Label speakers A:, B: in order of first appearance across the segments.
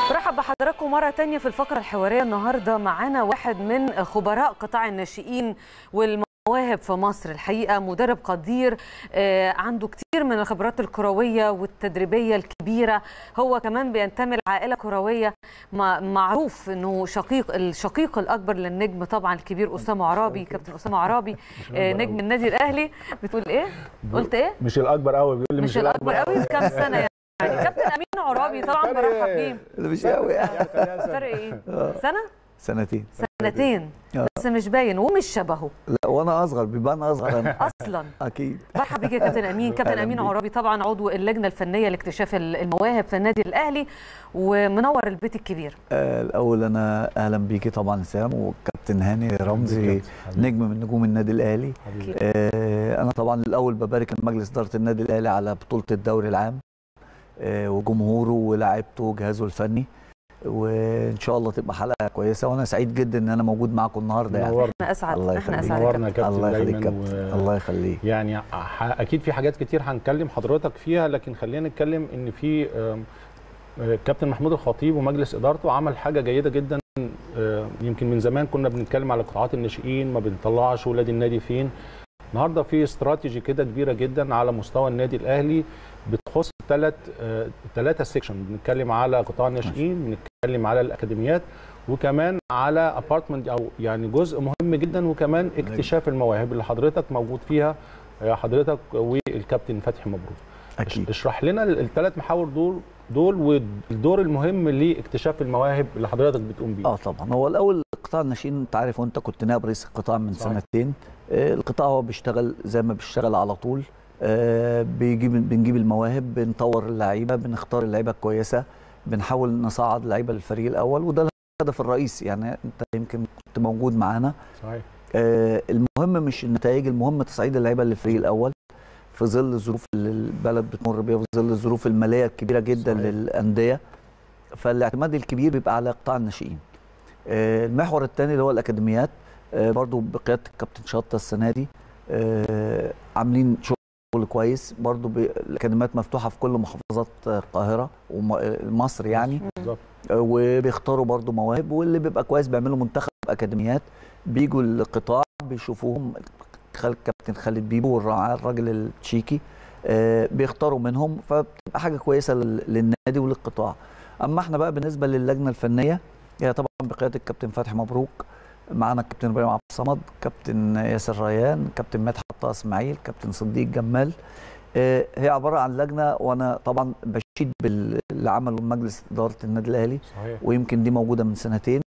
A: برحب بحضراتكم مرة تانية في الفقرة الحوارية النهاردة معانا واحد من خبراء قطاع الناشئين والمواهب في مصر الحقيقة مدرب قدير آه، عنده كتير من الخبرات الكروية والتدريبية الكبيرة هو كمان بينتمي لعائلة كروية مع- معروف انه شقيق الشقيق الأكبر للنجم طبعا الكبير أسامة عرابي كابتن أسامة عرابي آه، نجم النادي الأهلي بتقول إيه؟ قلت إيه؟
B: مش الاكبر قوي بيقول لي
A: مش الأكبر قوي بكام سنة يعني كابتن أمين عرابي طبعا برحب بيه
C: ده مش قوي
A: فرق ايه؟ سنة؟
C: سنتين
A: سنتين
C: آه.
A: بس مش باين ومش شبهه
C: لا وانا اصغر بيبان اصغر انا
A: اصلا
C: اكيد
A: مرحبا بيك يا كابتن امين كابتن
C: أهلاً
A: امين
C: بيك.
A: عرابي طبعا عضو اللجنه الفنيه لاكتشاف المواهب في النادي الاهلي ومنور البيت الكبير
C: آه الاول انا اهلا بيكي طبعا سام وكابتن هاني رمزي نجم من نجوم النادي الاهلي
A: أكيد.
C: آه انا طبعا الاول ببارك لمجلس اداره النادي الاهلي على بطوله الدوري العام آه وجمهوره ولاعيبته وجهازه الفني وان شاء الله تبقى حلقه كويسه وانا سعيد جدا ان انا موجود معاكم النهارده يعني
B: نورنا
A: احنا اسعد
C: الله
A: احنا
C: يخليك.
A: اسعد يا
B: نورنا يا
A: كابتن.
B: كابتن
C: الله يخليك
B: دايما
C: كابتن
B: و...
C: الله يخليك
B: يعني ح- اكيد في حاجات كتير هنكلم حضرتك فيها لكن خلينا نتكلم ان في آم، آه، كابتن محمود الخطيب ومجلس ادارته عمل حاجه جيده جدا آه، يمكن من زمان كنا بنتكلم على قطاعات الناشئين ما بنطلعش ولاد النادي فين النهارده في استراتيجي كده كبيره جدا على مستوى النادي الاهلي بتخص ثلاث ثلاثه سيكشن بنتكلم على قطاع الناشئين بنتكلم على الاكاديميات وكمان على ابارتمنت او يعني جزء مهم جدا وكمان اكتشاف المواهب اللي حضرتك موجود فيها آه، حضرتك والكابتن فتحي مبروك
C: اكيد
B: اشرح لنا الثلاث محاور دول دول والدور المهم لاكتشاف المواهب اللي حضرتك بتقوم بيه
C: اه طبعا هو الاول قطاع الناشئين انت عارف وانت كنت نائب رئيس القطاع من
B: صحيح.
C: سنتين آه القطاع هو بيشتغل زي ما بيشتغل على طول آه بيجيب بنجيب المواهب بنطور اللعيبه بنختار اللعيبه الكويسه بنحاول نصعد اللعيبه للفريق الاول وده الهدف الرئيسي يعني انت يمكن كنت موجود معانا
B: صحيح
C: آه المهم مش النتائج المهم تصعيد اللعيبه للفريق الاول في ظل الظروف اللي البلد بتمر بيها في ظل الظروف الماليه الكبيره جدا
B: صحيح.
C: للانديه فالاعتماد الكبير بيبقى على قطاع الناشئين آه، المحور الثاني اللي هو الاكاديميات آه، برضو بقياده الكابتن شطه السنه دي آه، عاملين شغل كويس برضو ب- الاكاديميات مفتوحه في كل محافظات القاهره ومصر يعني
B: بالظبط
C: وبيختاروا برضو مواهب واللي بيبقى كويس بيعملوا منتخب اكاديميات بيجوا القطاع بيشوفوهم خال كابتن خالد بيبو والرعاة الراجل التشيكي آه، بيختاروا منهم فبتبقى حاجه كويسه لل- للنادي وللقطاع اما احنا بقى بالنسبه للجنه الفنيه هي طبعا بقياده الكابتن فتحي مبروك معانا الكابتن ابراهيم عبد الصمد كابتن ياسر ريان كابتن مدحت طه اسماعيل كابتن صديق جمال آه، هي عباره عن لجنه وانا طبعا بشيد باللي عمله مجلس اداره النادي الاهلي
B: صحيح
C: ويمكن دي موجوده من سنتين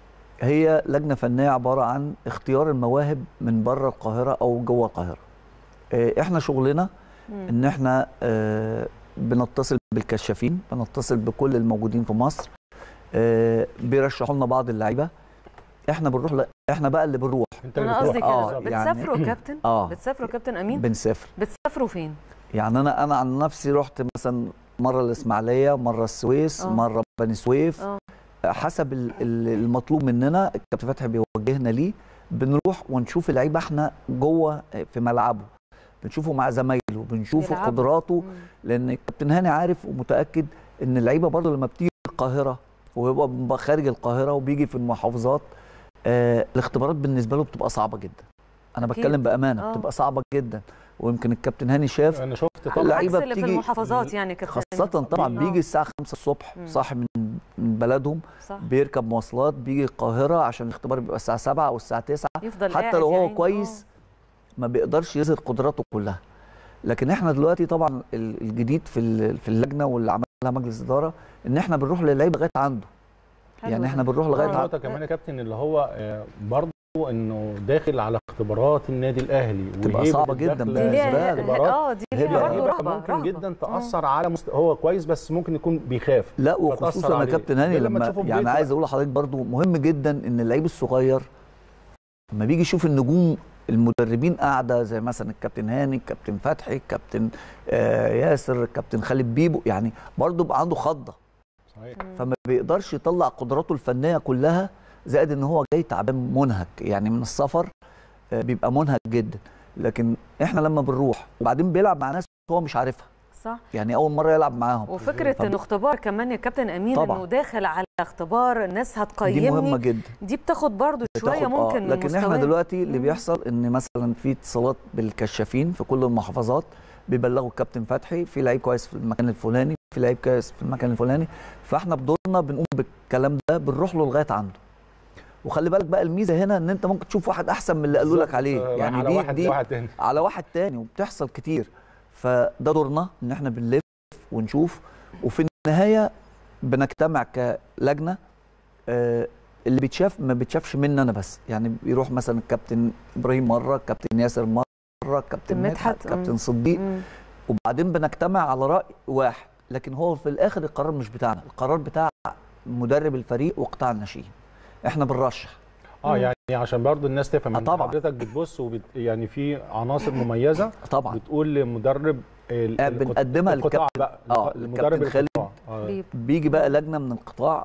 C: هي لجنه فنيه عباره عن اختيار المواهب من بره القاهره او جوه القاهره آه، احنا شغلنا
A: مم.
C: ان احنا آه، بنتصل بالكشافين بنتصل بكل الموجودين في مصر آه، بيرشحوا لنا بعض اللعيبه احنا بنروح ل... احنا بقى اللي بنروح
B: انت
A: انا
B: اللي
A: قصدي
B: بتروح.
C: آه،
A: كده
B: بالظبط.
C: يعني-
A: بتسافروا يا كابتن
C: اه
A: بتسافروا يا كابتن امين
C: بنسافر
A: بتسافروا فين
C: يعني انا انا عن نفسي رحت مثلا مره الاسماعيليه مره السويس
A: آه.
C: مره بني سويف
A: اه
C: حسب ال- ال- المطلوب مننا الكابتن فتحي بيوجهنا ليه بنروح ونشوف اللعيبه احنا جوه في ملعبه بنشوفه مع زمايله بنشوف
A: بيلعبوا.
C: قدراته
A: مم.
C: لان الكابتن هاني عارف ومتاكد ان اللعيبه برضه لما بتيجي القاهره ويبقى بيبقى خارج القاهره وبيجي في المحافظات آه الاختبارات بالنسبه له بتبقى صعبه جدا انا
A: أكيد.
C: بتكلم بامانه
A: آه.
C: بتبقى صعبه جدا ويمكن الكابتن هاني شاف
B: انا شفت
C: لا،
B: طبعا
C: اللعيبة
A: العكس اللي في
C: بتيجي-
A: المحافظات يعني كابتن
C: خاصة طبعا
A: آه.
C: بيجي الساعة 5 الصبح
A: مم.
C: صاحي من من بلدهم
A: صح
C: بيركب مواصلات بيجي القاهرة عشان الاختبار بيبقى الساعة 7 أو الساعة 9
A: يفضل
C: حتى
A: قاعد
C: لو
A: يا
C: هو
A: عيني.
C: كويس ما بيقدرش يظهر قدراته كلها لكن احنا دلوقتي طبعا ال- الجديد في ال- في اللجنة واللي عملها مجلس إدارة إن احنا بنروح للعيب لغاية عنده
A: آه. حلو
C: يعني احنا
A: ده.
C: بنروح لغاية
A: آه.
C: عنده
B: نقطه كمان يا كابتن اللي هو آه، برضه انه داخل على اختبارات النادي الاهلي
C: تبقى
B: والهيبة
C: صعبة
B: اللي
C: جدا
B: داخلة
A: دي
C: بالنسبة
A: ليها
C: لي.
B: اختبارات.
A: اه دي ليها
C: هبة.
A: برضه
B: هيبة
A: رهبه
B: ممكن
A: رهبة.
B: جدا تاثر على مست... هو كويس بس ممكن يكون بيخاف
C: لا
B: فتأثر
C: وخصوصا يا
B: عليه.
C: كابتن هاني
B: غير لما
C: لما
B: تشوفه في
C: يعني
B: بيته
C: عايز
B: بقى.
C: اقول لحضرتك برضو مهم جدا ان اللعيب الصغير لما بيجي يشوف النجوم المدربين قاعده زي مثلا الكابتن هاني الكابتن فتحي الكابتن آه ياسر الكابتن خالد بيبو يعني برضو بقى عنده خضه
B: صحيح
C: فما بيقدرش يطلع قدراته الفنيه كلها زائد ان هو جاي تعبان منهك يعني من السفر آه بيبقى منهك جدا لكن احنا لما بنروح وبعدين بيلعب مع ناس هو مش عارفها
A: صح
C: يعني اول مره يلعب معاهم
A: وفكره
C: طب-
A: انه اختبار كمان يا كابتن امين
C: طبعاً.
A: انه داخل على اختبار الناس
C: دي
A: هتقيمني
C: مهمه جدا
A: دي بتاخد برضو شويه
C: بتاخد-
A: ممكن
C: آه.
A: من
C: لكن احنا
A: مستواهم.
C: دلوقتي اللي
A: مم.
C: بيحصل ان مثلا في اتصالات بالكشافين في كل المحافظات بيبلغوا الكابتن فتحي في لعيب كويس في المكان الفلاني في لعيب كويس في المكان الفلاني فاحنا بدورنا بنقوم بالكلام ده بنروح له لغايه عنده وخلي بالك بقى الميزه هنا ان انت ممكن تشوف واحد احسن من اللي قالوا لك عليه
B: يعني
C: يعني
B: على
C: دي
B: واحد
C: دي
B: واحد تاني
C: على واحد تاني وبتحصل كتير فده دورنا ان احنا بنلف ونشوف وفي النهايه بنجتمع كلجنه آه، اللي بيتشاف ما بيتشافش مني انا بس يعني بيروح مثلا الكابتن ابراهيم مره الكابتن ياسر مره الكابتن
A: مدحت،
C: مدحت الكابتن
A: مم.
C: صديق
A: مم.
C: وبعدين بنجتمع على راي واحد لكن هو في الاخر القرار مش بتاعنا القرار بتاع مدرب الفريق وقطاع الناشئين احنا بنرشح
B: اه
A: مم.
B: يعني عشان برضو الناس تفهم
C: آه
B: ان
C: طبعاً.
B: حضرتك بتبص وبت يعني في عناصر مميزه
C: طبعا
B: بتقول لمدرب ال-
C: آه،
B: القط-
C: بنقدمها
B: القطاع
C: للكابتن-
B: بقى
C: آه،
B: لمدرب
C: للكابتن خالد.
B: القطاع آه.
A: بيب.
C: بيجي بقى لجنه من القطاع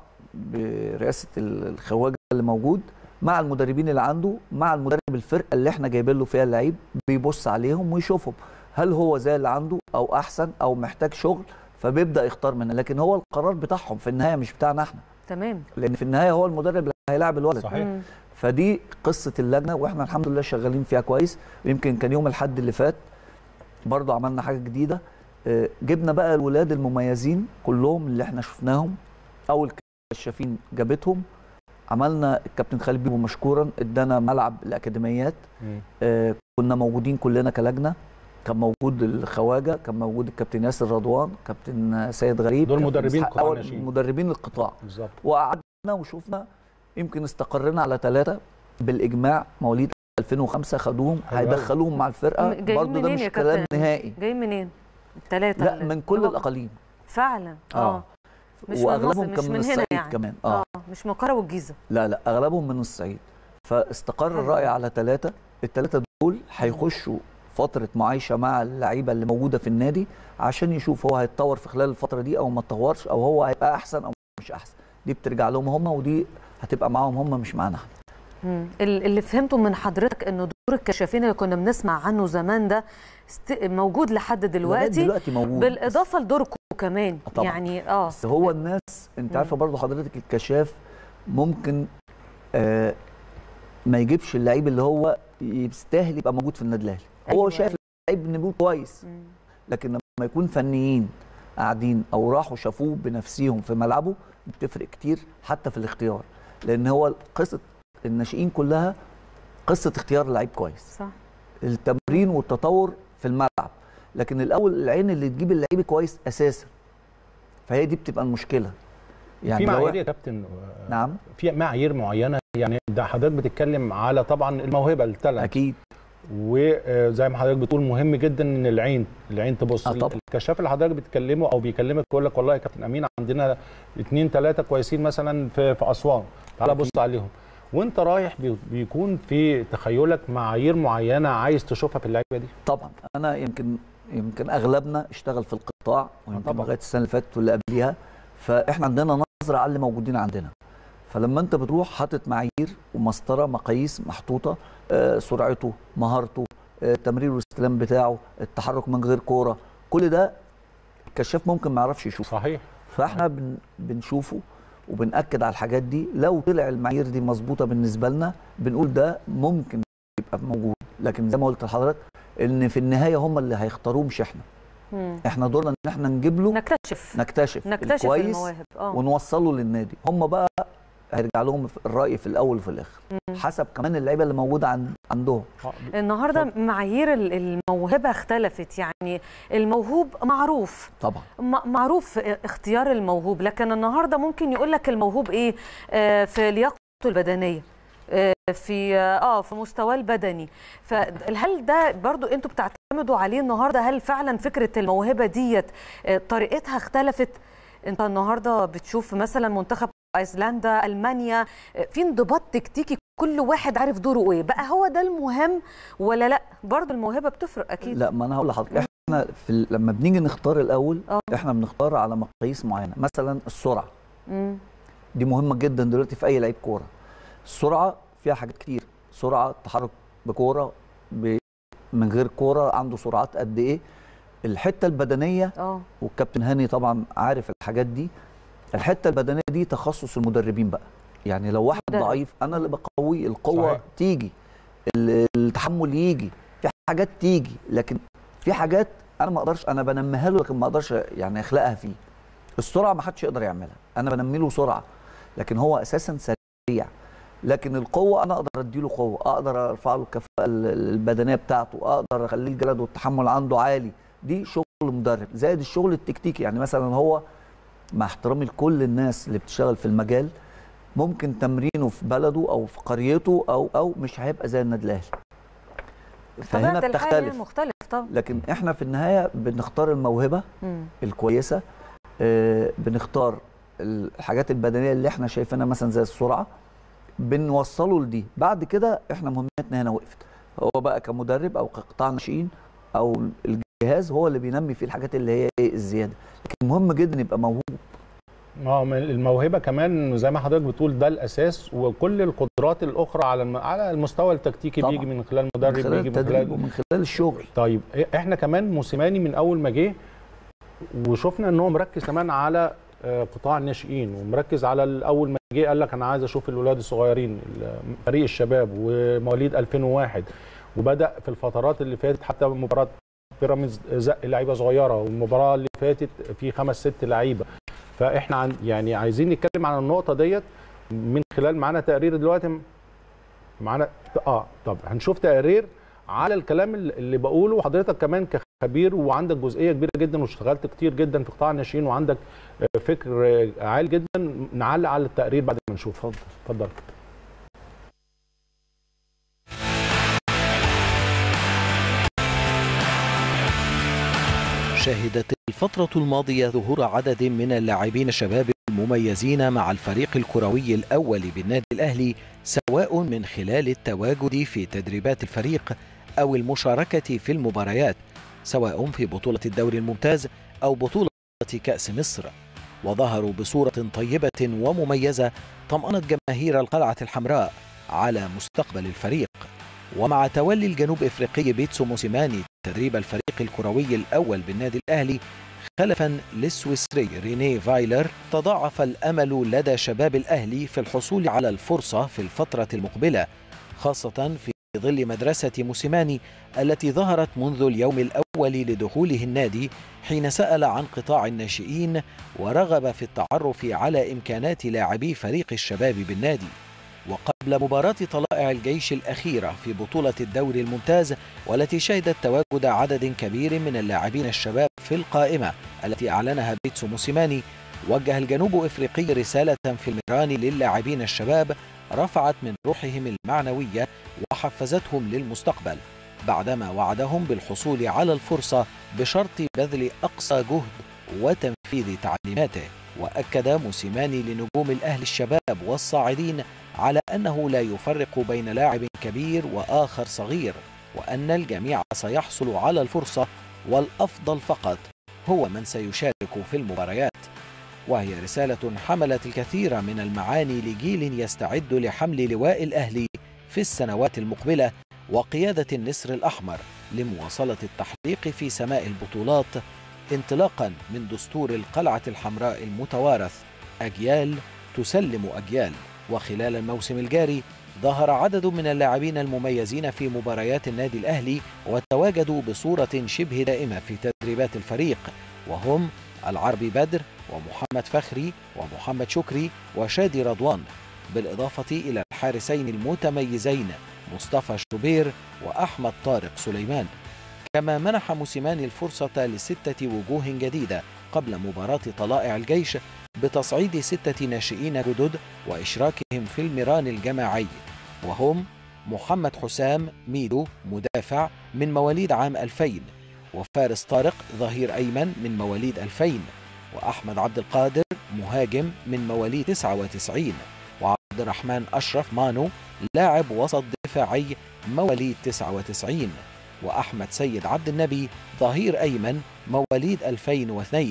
C: برئاسه ال- الخواجه اللي موجود مع المدربين اللي عنده مع المدرب الفرقه اللي احنا جايبين له فيها اللعيب بيبص عليهم ويشوفهم هل هو زي اللي عنده او احسن او محتاج شغل فبيبدا يختار منها لكن هو القرار بتاعهم في النهايه مش بتاعنا احنا
A: تمام
C: لان في النهايه هو المدرب اللي هيلاعب الولد
B: صحيح.
A: مم.
C: فدي قصه اللجنه واحنا الحمد لله شغالين فيها كويس ويمكن كان يوم الاحد اللي فات برضو عملنا حاجه جديده آه، جبنا بقى الولاد المميزين كلهم اللي احنا شفناهم او الكشافين جابتهم عملنا الكابتن خالد بيبو مشكورا ادانا ملعب الاكاديميات
B: مم.
C: آه، كنا موجودين كلنا كلجنه كان موجود الخواجه كان موجود الكابتن ياسر رضوان كابتن سيد غريب
B: دول
C: كابتن
B: مدربين
C: إسحاق-
B: قطاع
C: أول
B: الناشئين.
C: مدربين القطاع
B: بالظبط
C: وقعدنا وشفنا يمكن استقرينا على ثلاثة بالإجماع مواليد 2005 خدوهم
B: حلو أوي.
C: هيدخلوهم مع الفرقة
A: م- جايين
C: برضه ده
A: منين
C: مش
A: يا
C: كلام
A: كابتن؟
C: نهائي
A: جاي منين الثلاثه
C: لا من كل الأقاليم
A: فعلا اه
C: آه.
A: مش من
C: وأغلبهم
A: مصر،
C: كان
A: مش
C: من
A: من هنا
C: الصعيد
A: يعني.
C: كمان اه
A: اه مش من القاهره والجيزه
C: لا لا أغلبهم من الصعيد فاستقر
A: حلو.
C: الرأي على ثلاثة الثلاثة دول هيخشوا فترة معايشة مع اللعيبة اللي موجودة في النادي عشان يشوف هو هيتطور في خلال الفترة دي أو ما اتطورش أو هو هيبقى أحسن أو مش أحسن دي بترجع لهم هم ودي هتبقى معاهم هم مش معانا احنا
A: مم. ال- اللي فهمته من حضرتك انه دور الكشافين اللي كنا بنسمع عنه زمان ده است... موجود لحد
C: لغاية
A: دلوقتي
C: دلوقتي موجود
A: بالاضافه لدوركم كمان
C: طبعاً.
A: يعني اه
C: بس هو الناس انت
A: مم.
C: عارفه برضو حضرتك الكشاف ممكن آه ما يجيبش اللعيب اللي هو يستاهل يبقى موجود في النادي الاهلي هو
A: أيوة.
C: شايف اللعيب ان بيقول كويس
A: مم.
C: لكن لما يكون فنيين قاعدين او راحوا شافوه بنفسهم في ملعبه بتفرق كتير حتى في الاختيار لان هو قصه الناشئين كلها قصه اختيار لعيب كويس
A: صح
C: التمرين والتطور في الملعب لكن الاول العين اللي تجيب اللعيب كويس اساسا فهي دي بتبقى المشكله
B: في
C: لو-
B: معايير يا كابتن آه،
C: نعم
B: في معايير معينه يعني ده حضرتك بتتكلم على طبعا الموهبه التالنت
C: اكيد
B: وزي ما حضرتك بتقول مهم جدا ان العين العين تبص
C: آه طبعا.
B: الكشاف اللي حضرتك بتكلمه او بيكلمك يقول لك والله يا كابتن امين عندنا اثنين ثلاثه كويسين مثلا في في اسوان تعالى بص عليهم وانت رايح بي- بيكون في تخيلك معايير معينه عايز تشوفها في اللعيبه دي
C: طبعا انا يمكن يمكن اغلبنا اشتغل في القطاع ويمكن
B: طبعاً.
C: لغايه السنه اللي فاتت واللي قبليها فاحنا عندنا نظره على اللي موجودين عندنا فلما انت بتروح حاطط معايير ومسطره مقاييس محطوطه آه، سرعته مهارته آه، تمرير والاستلام بتاعه التحرك من غير كوره كل ده الكشاف ممكن ما يعرفش يشوفه
B: صحيح
C: فاحنا بن بنشوفه وبنأكد على الحاجات دي لو طلع المعايير دي مظبوطه بالنسبه لنا بنقول ده ممكن يبقى موجود لكن زي ما قلت لحضرتك ان في النهايه هم اللي هيختاروه مش احنا
A: مم.
C: احنا دورنا ان احنا نجيب له
A: نكتشف
C: نكتشف
A: نكتشف
C: الكويس
A: المواهب اه
C: ونوصله للنادي هم بقى هيرجع لهم الراي في الاول وفي الاخر
A: مم.
C: حسب كمان اللعيبه اللي موجوده عند عندهم
B: آه،
A: النهارده معايير ال- الموهبه اختلفت يعني الموهوب معروف
C: طبعا
A: م- معروف اختيار الموهوب لكن النهارده ممكن يقول لك الموهوب ايه آه في لياقته البدنيه آه في اه في مستواه البدني فهل ده برضو انتوا بتعتمدوا عليه النهارده هل فعلا فكره الموهبه ديت آه، طريقتها اختلفت انت النهارده بتشوف مثلا منتخب ايسلندا المانيا آه، في انضباط تكتيكي كل واحد عارف دوره ايه بقى هو ده المهم ولا لا برضو الموهبه بتفرق اكيد
C: لا ما انا هقول لحضرتك احنا في ال- لما بنيجي نختار الاول
A: اه
C: احنا بنختار على مقاييس معينه مثلا السرعه
A: مم.
C: دي مهمه جدا دلوقتي في اي لعيب كوره السرعه فيها حاجات كتير سرعه تحرك بكوره ب... من غير كوره عنده سرعات قد ايه الحته البدنيه
A: اه
C: والكابتن هاني طبعا عارف الحاجات دي الحته البدنيه دي تخصص المدربين بقى يعني لو واحد
A: مدرب.
C: ضعيف انا اللي بقويه القوه
B: صحيح.
C: صحيح. تيجي ال- التحمل يجي في حاجات تيجي لكن في حاجات انا ما اقدرش انا بنميها له لكن ما اقدرش يعني اخلقها فيه السرعه ما حدش يقدر يعملها انا بنمي له سرعه لكن هو اساسا سريع لكن القوه انا اقدر اديله قوه اقدر ارفع له الكفاءه ال- البدنيه بتاعته اقدر اخليه الجلد والتحمل عنده عالي دي شغل مدرب زائد الشغل التكتيكي يعني مثلا هو مع احترامي لكل الناس اللي بتشتغل في المجال ممكن تمرينه في بلده او في قريته او او مش هيبقى زي النادي الاهلي فهنا
A: طبيعة الحال
C: بتختلف
A: مختلف طبعا
C: لكن احنا في النهايه بنختار الموهبه
A: مم.
C: الكويسه آه، بنختار الحاجات البدنيه اللي احنا شايفينها مثلا زي السرعه بنوصله لدي بعد كده احنا مهمتنا هنا وقفت هو بقى كمدرب او كقطاع ناشئين او الجهاز هو اللي بينمي فيه الحاجات اللي هي ايه الزياده لكن مهم جدا يبقى موهوب
B: ما هو من الموهبه كمان زي ما حضرتك بتقول ده الاساس وكل القدرات الاخرى على الم... على المستوى التكتيكي
C: طبعاً.
B: بيجي من خلال
C: من
B: مدرب
C: خلال
B: بيجي من
C: التدريب
B: خلال
C: ومن خلال الشغل
B: طيب احنا كمان موسيماني من اول ما جه وشفنا ان هو مركز كمان على آه، قطاع الناشئين ومركز على ال- اول ما جه قال لك انا عايز اشوف الولاد الصغيرين ال- فريق الشباب ومواليد 2001 وبدا في الفترات اللي فاتت حتى مباراه بيراميدز زق لعيبه صغيره والمباراه اللي فاتت في خمس ست لعيبه فاحنا عن يعني عايزين نتكلم عن النقطه ديت من خلال معانا تقرير دلوقتي معانا اه طب هنشوف تقرير على الكلام اللي اللي بقوله وحضرتك كمان كخبير وعندك جزئيه كبيره جدا واشتغلت كتير جدا في قطاع الناشئين وعندك آه، فكر آه، عالي جدا نعلق على التقرير بعد ما نشوف اتفضل اتفضل
D: شهدت الفترة الماضية ظهور عدد من اللاعبين الشباب المميزين مع الفريق الكروي الأول بالنادي الأهلي سواء من خلال التواجد في تدريبات الفريق أو المشاركة في المباريات سواء في بطولة الدوري الممتاز أو بطولة كأس مصر وظهروا بصورة طيبة ومميزة طمأنت جماهير القلعة الحمراء على مستقبل الفريق ومع تولي الجنوب افريقي بيتسو موسيماني تدريب الفريق الكروي الاول بالنادي الاهلي خلفا للسويسري ريني فايلر تضاعف الامل لدى شباب الاهلي في الحصول على الفرصه في الفتره المقبله خاصه في ظل مدرسه موسيماني التي ظهرت منذ اليوم الاول لدخوله النادي حين سال عن قطاع الناشئين ورغب في التعرف على امكانات لاعبي فريق الشباب بالنادي وقبل مباراة طلائع الجيش الأخيرة في بطولة الدوري الممتاز والتي شهدت تواجد عدد كبير من اللاعبين الشباب في القائمة التي أعلنها بيتسو موسيماني وجه الجنوب إفريقي رسالة في الميران للاعبين الشباب رفعت من روحهم المعنوية وحفزتهم للمستقبل بعدما وعدهم بالحصول على الفرصة بشرط بذل أقصى جهد وتنفيذ تعليماته وأكد موسيماني لنجوم الأهلي الشباب والصاعدين على أنه لا يفرق بين لاعب كبير وآخر صغير وأن الجميع سيحصل على الفرصة والأفضل فقط هو من سيشارك في المباريات وهي رسالة حملت الكثير من المعاني لجيل يستعد لحمل لواء الأهلي في السنوات المقبلة وقيادة النسر الأحمر لمواصلة التحقيق في سماء البطولات انطلاقا من دستور القلعة الحمراء المتوارث أجيال تسلم أجيال وخلال الموسم الجاري ظهر عدد من اللاعبين المميزين في مباريات النادي الأهلي وتواجدوا بصورة شبه دائمة في تدريبات الفريق وهم العربي بدر ومحمد فخري ومحمد شكري وشادي رضوان بالإضافة إلى الحارسين المتميزين مصطفى شوبير وأحمد طارق سليمان كما منح موسيماني الفرصة لستة وجوه جديدة قبل مباراة طلائع الجيش بتصعيد ستة ناشئين جدد وإشراكهم في الميران الجماعي وهم محمد حسام ميدو مدافع من مواليد عام 2000 وفارس طارق ظهير أيمن من مواليد 2000 وأحمد عبد القادر مهاجم من مواليد 99 وعبد الرحمن أشرف مانو لاعب وسط دفاعي مواليد 99 وأحمد سيد عبد النبي ظهير أيمن مواليد 2002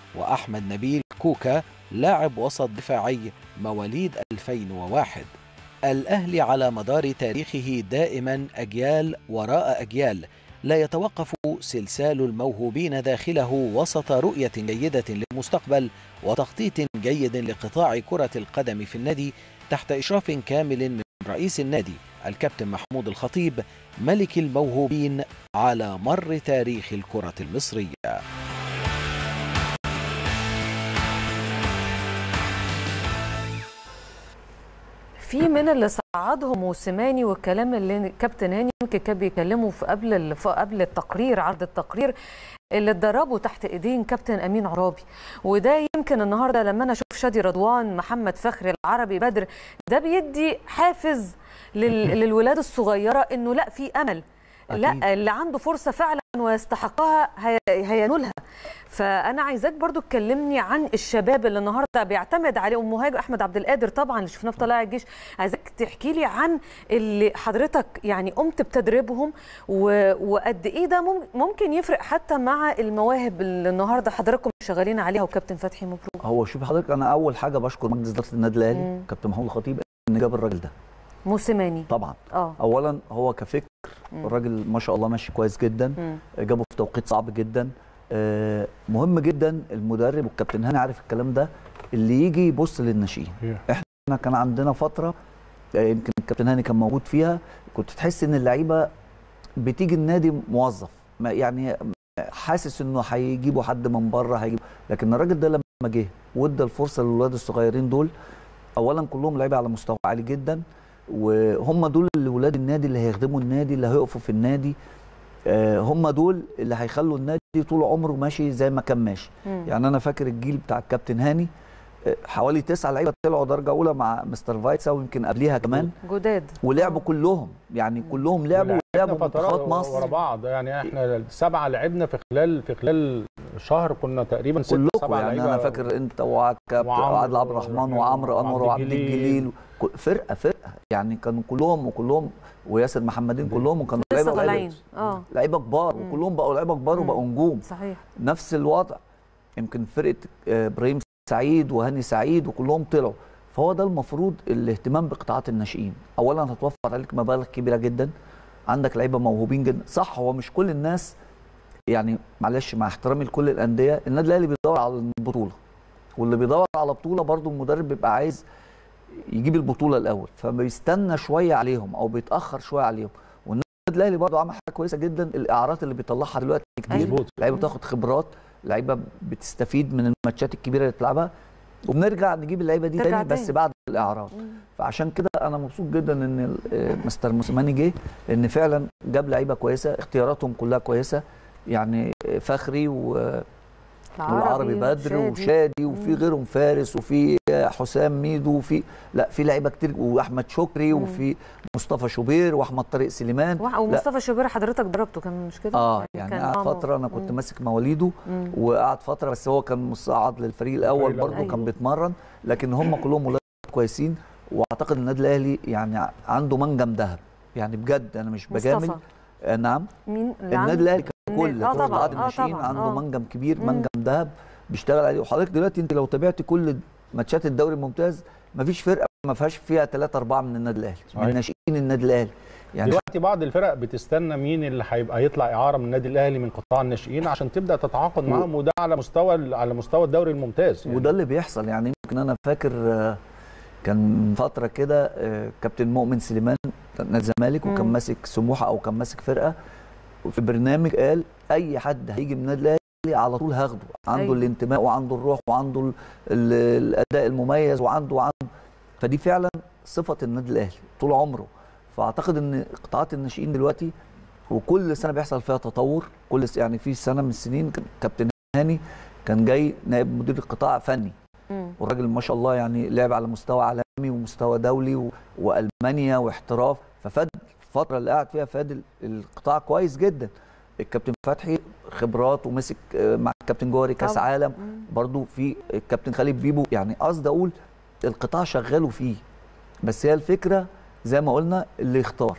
D: وأحمد نبيل كوكا لاعب وسط دفاعي مواليد 2001 الأهلي على مدار تاريخه دائما أجيال وراء أجيال لا يتوقف سلسال الموهوبين داخله وسط رؤية جيدة للمستقبل وتخطيط جيد لقطاع كرة القدم في النادي تحت إشراف كامل من رئيس النادي الكابتن محمود الخطيب ملك الموهوبين على مر تاريخ الكرة المصرية
A: في من اللي صعدهم موسيماني والكلام اللي كابتن هاني يمكن كان بيكلمه في قبل ال- في قبل التقرير عرض التقرير اللي اتدربوا تحت ايدين كابتن امين عرابي وده يمكن النهارده لما انا اشوف شادي رضوان محمد فخري العربي بدر ده بيدي حافز لل... للولاد الصغيره انه لا في امل
C: أكيد.
A: لا اللي عنده فرصه فعلا ويستحقها هي... هينولها فانا عايزاك برضو تكلمني عن الشباب اللي النهارده بيعتمد عليهم مهاجم احمد عبد القادر طبعا اللي شفناه في طلائع الجيش عايزاك تحكي لي عن اللي حضرتك يعني قمت بتدريبهم و... وقد ايه ده مم- ممكن يفرق حتى مع المواهب اللي النهارده حضراتكم شغالين عليها وكابتن فتحي مبروك
C: هو شوف حضرتك انا اول حاجه بشكر مجلس اداره النادي الاهلي
A: مم.
C: كابتن محمود الخطيب ان جاب الراجل ده
A: موسيماني
C: طبعا
A: اه
C: اولا هو كفكر
A: مم.
C: الراجل ما شاء الله ماشي كويس جدا
A: مم.
C: جابه في توقيت صعب جدا آه، مهم جدا المدرب والكابتن هاني عارف الكلام ده اللي يجي يبص للناشئين احنا كان عندنا فتره آه، يمكن الكابتن هاني كان موجود فيها كنت تحس ان اللعيبه بتيجي النادي موظف ما يعني حاسس انه هيجيبوا حد من بره هيجيب لكن الراجل ده لما جه وادى الفرصه للولاد الصغيرين دول اولا كلهم لعيبه على مستوى عالي جدا وهم دول اللي ولاد النادي اللي هيخدموا النادي اللي هيقفوا في النادي آه، هم دول اللي هيخلوا النادي طول عمره ماشي زي ما كان ماشي
A: مم.
C: يعني انا فاكر الجيل بتاع الكابتن هاني آه، حوالي تسعة لعيبه طلعوا درجه اولى مع مستر فايتسا ويمكن قبليها كمان
A: جداد
C: ولعبوا كلهم يعني كلهم لعبوا
B: ولعبنا
C: ولعبوا
B: فترات
C: منتخبات
B: ورا
C: مصر
B: بعض يعني احنا سبعه لعبنا في خلال في خلال شهر كنا تقريبا ست
C: كلكم
B: سبعه
C: يعني
B: لعيبه
C: انا فاكر انت وكابتن
B: وعمرو
C: وعادل عبد الرحمن وعمرو انور وعبد الجليل كل- فرقه فرقه يعني كانوا كلهم وكلهم وياسر محمدين كلهم وكانوا
A: لسه
C: لعيبه
A: طالعين اه
C: لعيبه كبار
A: مم.
C: وكلهم بقوا لعيبه كبار
A: مم.
C: وبقوا نجوم
A: صحيح
C: نفس الوضع يمكن فرقه آه، ابراهيم سعيد وهاني سعيد وكلهم طلعوا فهو ده المفروض الاهتمام بقطاعات الناشئين اولا هتوفر عليك مبالغ كبيره جدا عندك لعيبه موهوبين جدا صح هو مش كل الناس يعني معلش مع احترامي لكل الانديه النادي الاهلي بيدور على البطوله واللي بيدور على بطوله برضو المدرب بيبقى عايز يجيب البطوله الاول فبيستنى شويه عليهم او بيتاخر شويه عليهم والنادي الاهلي برضو عمل حاجه كويسه جدا الاعارات اللي بيطلعها دلوقتي كتير
A: أيوة.
B: مظبوط
C: لعيبه بتاخد خبرات لعيبه بتستفيد من الماتشات الكبيره اللي بتلعبها وبنرجع نجيب اللعيبه دي
A: ترجع
C: تاني بس
A: تاني.
C: بعد الاعراض
A: مم.
C: فعشان كده انا مبسوط جدا ان ال- آه، مستر موسيماني جه ان فعلا جاب لعيبه كويسه اختياراتهم كلها كويسه يعني فخري و- والعربي بدر وشادي وفي
A: مم.
C: غيرهم فارس وفي حسام ميدو وفي لا في لعيبه كتير واحمد شكري
A: مم.
C: وفي مصطفى شوبير واحمد طارق سليمان
A: وح- ومصطفى شوبير حضرتك ضربته كان مش كده؟
C: اه يعني
A: كان-
C: قعد
A: آه،
C: فتره انا كنت
A: مم.
C: ماسك مواليده
A: مم.
C: وقعد فتره بس هو كان مصعد للفريق الاول
B: الفريق
C: برضه
A: الأول.
C: كان بيتمرن لكن هم كلهم ولاد كويسين واعتقد النادي الاهلي يعني عنده منجم ذهب يعني بجد انا مش بجامل
A: مصطفى
C: آه نعم
A: مين اللي
C: النادي
A: عنده؟
C: الاهلي ككل
A: آه
C: في
A: طبعاً،
C: قطاعات
A: آه
C: الناشئين
A: طبعاً،
C: عنده
A: آه.
C: منجم كبير
A: مم.
C: منجم ذهب بيشتغل عليه وحضرتك دلوقتي انت لو تابعت كل ماتشات الدوري الممتاز مفيش فرقه ما فيهاش فيها ثلاثة أربعة من النادي الأهلي
B: صحيح.
C: من ناشئين النادي الأهلي يعني
B: دلوقتي بعض الفرق بتستنى مين اللي هيبقى يطلع اعاره من النادي الاهلي من قطاع الناشئين عشان تبدا تتعاقد معاهم وده على مستوى على مستوى الدوري الممتاز يعني.
C: وده اللي بيحصل يعني يمكن انا فاكر آه، كان من فتره كده آه، كابتن مؤمن سليمان كان نادي الزمالك وكان
A: مم.
C: ماسك سموحه او كان ماسك فرقه وفي برنامج قال اي حد هيجي من النادي الاهلي على طول هاخده عنده
A: أيوة.
C: الانتماء وعنده الروح وعنده ال- ال- الاداء المميز وعنده وعنده فدي فعلا صفه النادي الاهلي طول عمره فاعتقد ان قطاعات الناشئين دلوقتي وكل سنه بيحصل فيها تطور كل س- يعني في سنه من السنين كان كابتن هاني كان جاي نائب مدير القطاع فني
A: مم.
C: والراجل ما شاء الله يعني لعب على مستوى عالمي ومستوى دولي و... والمانيا واحتراف ففاد الفتره اللي قعد فيها فاد ال- القطاع كويس جدا الكابتن فتحي خبرات ومسك آه، مع الكابتن جوهري كاس
A: طبعاً.
C: عالم
A: مم.
C: برضو في الكابتن خالد بيبو يعني قصدي اقول القطاع شغال فيه بس هي الفكره زي ما قلنا اللي يختار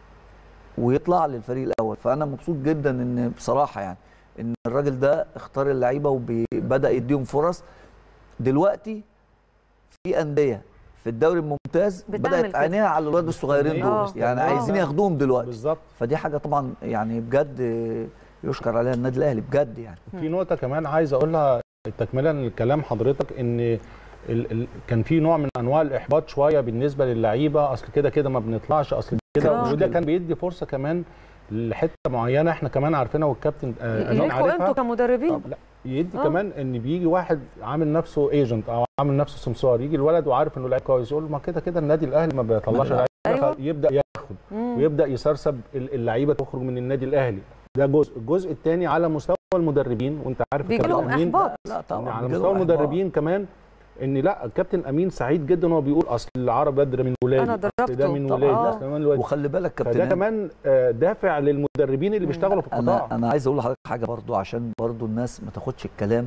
C: ويطلع للفريق الاول فانا مبسوط جدا ان بصراحه يعني ان الراجل ده اختار اللعيبه وبدا يديهم فرص دلوقتي في انديه في الدوري الممتاز
A: بتعمل
C: بدات
A: كده.
C: عينيها على الولاد الصغيرين
A: آه.
C: دول يعني
B: آه.
C: عايزين ياخدوهم دلوقتي
B: بالظبط
C: فدي حاجه طبعا يعني بجد يشكر عليها النادي الاهلي بجد يعني
B: في نقطه كمان عايز اقولها تكملا لكلام حضرتك ان ال ال كان في نوع من انواع الاحباط شويه بالنسبه للعيبه اصل كده كده ما بنطلعش اصل
C: كان
B: كده وده
C: مشكلة.
B: كان بيدي فرصه كمان لحته معينه احنا كمان عارفينها والكابتن آه، أمين
A: ليكوا انتوا
B: عارفها
A: كمدربين
B: طب لا يدي
A: آه.
B: كمان ان بيجي واحد عامل نفسه ايجنت او عامل نفسه سمسار يجي الولد وعارف انه لعيب كويس يقول له ما كده كده النادي الاهلي ما بيطلعش
C: ما-
B: لعيبه
A: أيوة.
B: يبدا ياخد
A: مم.
B: ويبدا يسرسب ال- اللعيبه تخرج من النادي الاهلي ده جزء الجزء الثاني على مستوى المدربين وانت عارف
A: بيجي
B: الكابتن
A: لهم
B: أمين
A: احباط
C: لا
B: إن
C: طبعا
B: على
C: بيجيله
B: مستوى
C: إحباط.
B: المدربين كمان ان لا الكابتن امين سعيد جدا وهو بيقول اصل العرب بدر من ولادي
A: انا
B: أصل
A: دربته
B: ده من
C: طبعاً.
B: ولادي
A: آه.
B: أصل ده من ولادي
C: وخلي بالك كابتن
B: فده
C: هاني،
B: كمان آه، دافع للمدربين اللي
A: مم.
B: بيشتغلوا في
C: انا
B: القطاع
C: انا عايز اقول لحضرتك حاجه برضو عشان برضو الناس ما تاخدش الكلام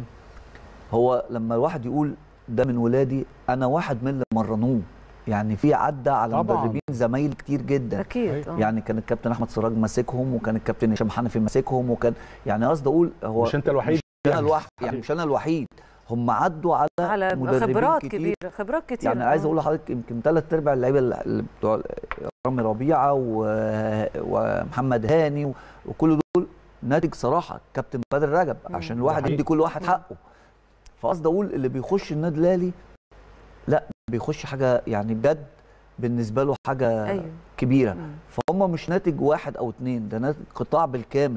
C: هو لما الواحد يقول ده من ولادي انا واحد من اللي مرنوه يعني في عدى على
B: طبعاً.
C: مدربين زمايل كتير جدا
A: اكيد آه.
C: يعني كان الكابتن احمد سراج ماسكهم وكان الكابتن هشام حنفي ماسكهم وكان يعني قصدي اقول هو
B: مش انت الوحيد
C: انا
B: يعني.
C: الواحد يعني مش انا الوحيد هم عدوا على,
A: على
C: مدربين
A: خبرات
C: كتير.
A: كبيره خبرات كتير
C: يعني عايز اقول لحضرتك يمكن ثلاث ارباع اللعيبه اللي بتوع رامي ربيعه و- ومحمد هاني وكل دول ناتج صراحه كابتن بدر رجب
A: مم.
C: عشان
B: ده
C: الواحد
B: حقيقي.
C: يدي كل واحد
A: مم.
C: حقه فقصدي اقول اللي بيخش النادي الاهلي لا بيخش حاجه يعني بجد بالنسبه له حاجه
A: ايوه
C: كبيره
A: مم.
C: فهم مش ناتج واحد او اتنين ده ناتج قطاع بالكامل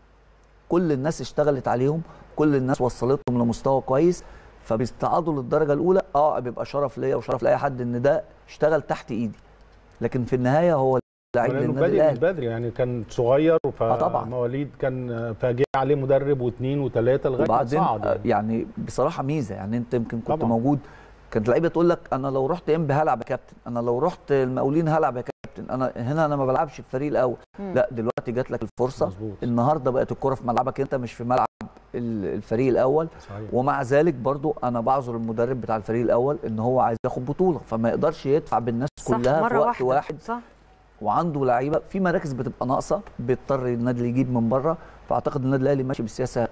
C: كل الناس اشتغلت عليهم كل الناس وصلتهم لمستوى كويس فبيستعادوا للدرجه الاولى اه بيبقى شرف ليا وشرف لاي حد ان ده اشتغل تحت ايدي لكن في النهايه هو لعيب
B: لانه
C: للنادي
B: بادئ من
C: الاهلي
B: بدري يعني كان صغير
C: آه طبعاً.
B: فمواليد كان فجاء عليه مدرب واثنين وثلاثه لغايه ما
C: وبعدين
B: صعد
C: آه،
B: يعني.
C: يعني بصراحه ميزه يعني انت يمكن كنت
B: طبعاً.
C: موجود كانت لعيبه تقول لك انا لو رحت انبي هلعب يا كابتن انا لو رحت المقاولين هلعب يا كابتن انا هنا انا ما بلعبش في الفريق الاول
A: مم.
C: لا دلوقتي جات لك الفرصه
B: مظبوط
C: النهارده بقت الكره في ملعبك انت مش في ملعب ال- الفريق الاول
B: صحيح
C: ومع ذلك برضو انا بعذر المدرب بتاع الفريق الاول ان هو عايز ياخد بطوله فما يقدرش يدفع بالناس
A: صح
C: كلها في
A: مره
C: وقت
A: واحده
C: واحد
A: صح
C: وعنده لعيبه في مراكز بتبقى ناقصه بيضطر النادي يجيب من بره فاعتقد النادي الاهلي ماشي بسياسه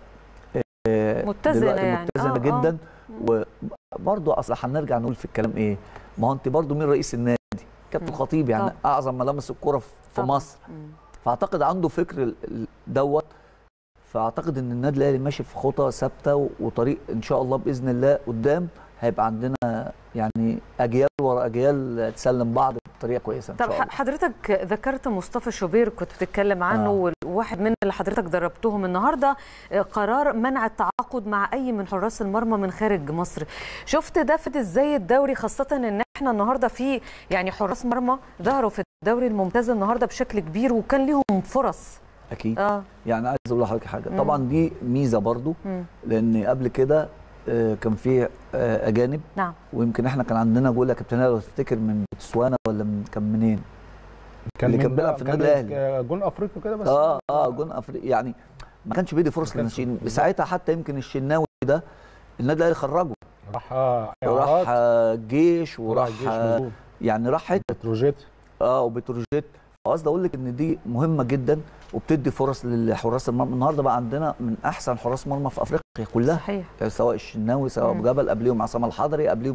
C: آه،
A: متزنة
C: دلوقتي
A: يعني.
C: متزنه
A: آه، آه.
C: جدا وبرضو اصل هنرجع نقول في الكلام ايه ما هو انت برضو مين رئيس النادي كابتن
A: مم.
C: خطيب يعني
A: طبعا.
C: اعظم ملامس الكره في في
A: طبعاً.
C: مصر
A: مم.
C: فاعتقد عنده فكر ال- ال- دوت فاعتقد ان النادي الاهلي ماشي في خطى ثابته و- وطريق ان شاء الله باذن الله قدام هيبقى عندنا يعني اجيال ورا اجيال تسلم بعض بطريقه كويسه ان
A: طب
C: شاء الله
A: ح- حضرتك ذكرت مصطفى شوبير كنت بتتكلم عنه
C: آه.
A: وواحد من اللي حضرتك دربتهم النهارده آه، قرار منع التعاقد مع اي من حراس المرمى من خارج مصر شفت ده فات ازاي الدوري خاصه ان احنا النهارده في يعني حراس مرمى ظهروا في الدوري الممتاز النهارده بشكل كبير وكان ليهم فرص
C: اكيد
A: اه
C: يعني عايز اقول لحضرتك حاجه
A: مم.
C: طبعا دي ميزه برضو
A: مم.
C: لان قبل كده آه، كان في آه، اجانب
A: نعم
C: ويمكن احنا كان عندنا جول يا كابتن لو تفتكر من بوتسوانا ولا من كان منين اللي
B: من
C: كان بيلعب
B: ده-
C: في النادي
B: كان
C: الأهلي.
B: جون افريقيا كده بس
C: اه اه جون افريقيا يعني ما كانش بيدي فرص
B: كانش
C: للناشئين
B: بالظبط.
C: ساعتها حتى يمكن الشناوي ده النادي الاهلي خرجه
B: راح آه،
C: وراح
B: إعارات،
C: آه، جيش
B: وراح
C: وراح
B: الجيش
C: آه،
B: مظبوط.
C: يعني راح حته
B: بتروجيت
C: اه وبتروجيت قصدي اقول لك ان دي مهمه جدا وبتدي فرص لحراس المرمى النهارده بقى عندنا من احسن حراس مرمى في افريقيا كلها
A: صحيح
C: سواء الشناوي سواء
A: مم.
C: ابو جبل قبليهم عصام الحضري قبليهم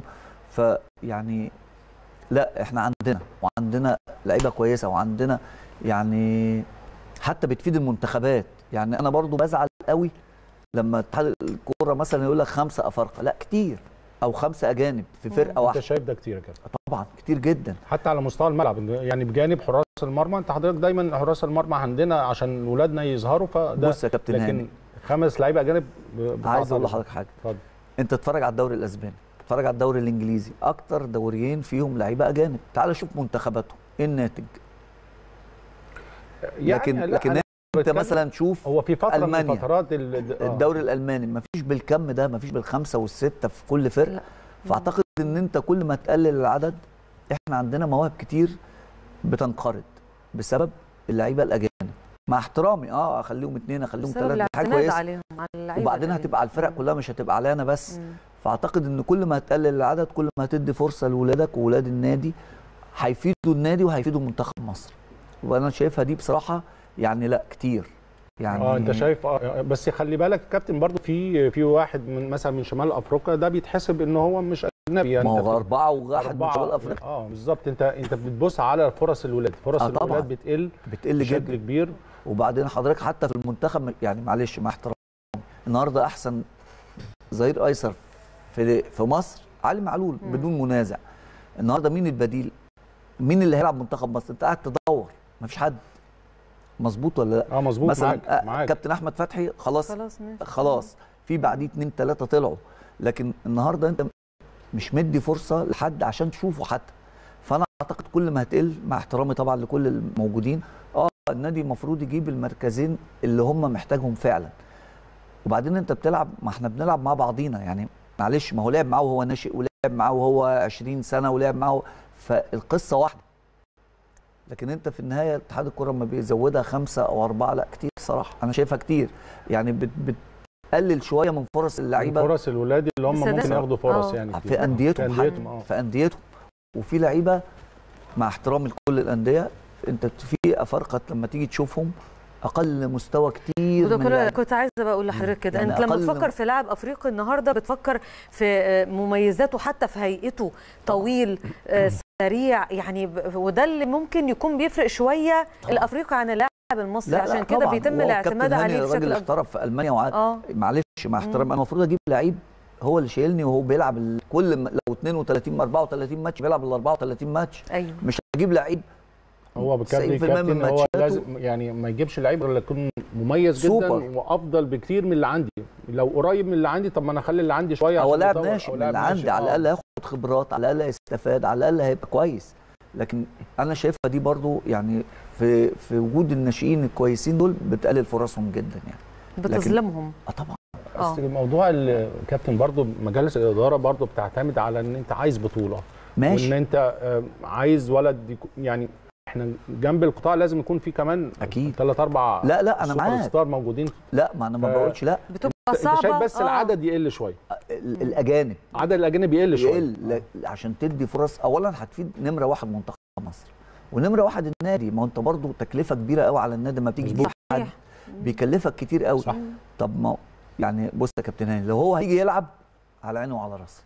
C: فيعني لا احنا عندنا وعندنا لعيبه كويسه وعندنا يعني حتى بتفيد المنتخبات يعني انا برضو بزعل قوي لما اتحاد الكوره مثلا يقول لك خمسه افارقه لا كتير او خمسه اجانب في فرقه
B: انت
C: واحده
B: شايف ده كتير كده
C: طبعا كتير جدا
B: حتى على مستوى الملعب يعني بجانب حراس المرمى انت حضرتك دايما حراس المرمى عندنا عشان ولادنا يظهروا فده
C: بص يا كابتن هاني
B: لكن خمس لعيبه اجانب ب-
C: عايز اقول
B: بتعطل.
C: لحضرتك حاجه
B: اتفضل
C: انت اتفرج على الدوري الاسباني اتفرج على الدوري الانجليزي اكتر دوريين فيهم لعيبه اجانب تعال شوف منتخباتهم ايه الناتج لكن
B: لا،
C: لكن
B: أنا
C: انت
B: بتكلم-
C: مثلا شوف
B: هو في فتره
C: ألمانيا.
B: من فترات ال- آه.
C: الدوري الالماني ما فيش بالكم ده ما فيش بالخمسه والسته في كل فرقه
A: لا.
C: فاعتقد ان انت كل ما تقلل العدد احنا عندنا مواهب كتير بتنقرض بسبب اللعيبه الاجانب مع احترامي اه اخليهم اثنين اخليهم
A: بسبب
C: ثلاثه حاجه
A: الاعتماد
C: كويسه
A: عليهم على اللعيبه
C: وبعدين
A: الأجانب.
C: هتبقى على الفرق
A: مم.
C: كلها مش هتبقى علينا بس
A: مم.
C: فاعتقد ان كل ما هتقلل العدد كل ما هتدي فرصه لاولادك واولاد النادي هيفيدوا النادي وهيفيدوا منتخب مصر وانا شايفها دي بصراحه يعني لا كتير يعني
B: اه انت شايف اه بس خلي بالك يا كابتن برضو في في واحد من مثلا من شمال افريقيا ده بيتحسب ان هو مش اجنبي يعني
C: ما
B: أنت
C: هو اربعه وواحد من
B: أربعة-
C: شمال افريقيا
B: اه بالظبط انت انت بتبص على فرص الولاد فرص
C: آه طبعاً.
B: الولاد بتقل
C: بتقل
B: بشكل
C: جدا
B: كبير
C: وبعدين حضرتك حتى في المنتخب يعني معلش مع احترامي النهارده احسن ظهير ايسر في في مصر علي معلول
A: مم.
C: بدون منازع النهارده مين البديل مين اللي هيلعب منتخب مصر انت قاعد تدور مفيش حد مظبوط ولا لا
B: اه مظبوط
C: مثلا
B: معاك
C: آه،
B: معاك
C: كابتن احمد فتحي خلاص
A: خلاص ماشي
C: خلاص في بعديه اتنين تلاته طلعوا لكن النهارده انت مش مدي فرصه لحد عشان تشوفه حتى فانا اعتقد كل ما هتقل مع احترامي طبعا لكل الموجودين اه النادي المفروض يجيب المركزين اللي هم محتاجهم فعلا وبعدين انت بتلعب ما احنا بنلعب مع بعضينا يعني معلش ما هو لعب معاه وهو ناشئ ولعب معاه وهو 20 سنه ولعب معاه فالقصه واحده لكن انت في النهايه اتحاد الكره لما بيزودها خمسه او اربعه لا كتير صراحه انا شايفها كتير يعني بت بتقلل شويه من فرص اللعيبه
B: فرص الولاد اللي هم
A: بس ده-
B: ممكن ياخدوا فرص
A: آه.
B: يعني
C: في انديتهم
B: في انديتهم اه
C: في انديتهم وفي لعيبه مع احترامي لكل الانديه انت في افارقه لما تيجي تشوفهم اقل مستوى كتير
A: وده
C: من
A: كله
C: اللعيبة.
A: كنت عايزه بقى اقول لحضرتك كده
C: يعني
A: انت لما
C: أقل
A: تفكر
C: من-
A: في لاعب افريقي النهارده بتفكر في آه، مميزاته حتى في هيئته طويل آه، سريع يعني ب- وده اللي ممكن يكون بيفرق شويه الافريقي عن اللاعب المصري
C: لا لا
A: عشان كده
C: طبعاً.
A: بيتم
C: وهو
A: الاعتماد
C: الكابتن هاني
A: عليه
C: الراجل
A: بشكل اكبر
C: احترف في المانيا وقعد
A: اه
C: معلش مع احترامي انا المفروض اجيب لعيب هو اللي شايلني وهو بيلعب ال- كل م- لو 32 34 ماتش بيلعب ال 34 ماتش
A: ايوه
C: مش هجيب لعيب
B: هو بالكابتن
C: 90% من
B: كابتن هو
C: ماتشاته-
B: لازم يعني ما يجيبش لعيب غير يكون مميز جدا
C: سوبر.
B: وافضل بكتير من اللي عندي لو قريب من اللي عندي طب ما انا اخلي اللي عندي شويه
C: هو
B: عشان
C: لاعب
B: يطور.
C: ناشئ
B: أو
C: من
B: لاعب
C: اللي عندي
B: ناشئ.
C: على
B: آه.
C: الاقل هياخد خبرات على الاقل هيستفاد على الاقل هيبقى كويس لكن انا شايفها دي برضو يعني في في وجود الناشئين الكويسين دول بتقلل فرصهم جدا يعني
A: بتظلمهم
C: اه طبعا
A: اه
B: بس الموضوع الكابتن برضو مجالس الاداره برضو بتعتمد على ان انت عايز بطوله وان
C: ماشي
B: انت آه، عايز ولد يكون- يعني احنا جنب القطاع لازم يكون في كمان
C: أكيد.
B: ثلاث اربع
C: لا لا انا
B: سوبر
C: معاك
B: ستار موجودين
C: لا ما انا ما
B: ف-
C: بقولش لا
A: بتبقى
B: انت
A: صعبه
B: شايف بس
A: آه.
B: العدد يقل شويه
C: ال- الاجانب
B: عدد الاجانب يقل شويه
C: يقل لا- عشان تدي فرص اولا هتفيد نمره واحد منتخب مصر ونمره واحد النادي ما هو انت برضو تكلفه كبيره قوي على النادي لما بتيجي تجيب حد
A: صحيح
C: بيكلفك كتير قوي
B: صح.
C: طب ما يعني بص يا كابتن هاني لو هو هيجي يلعب على عينه وعلى راسه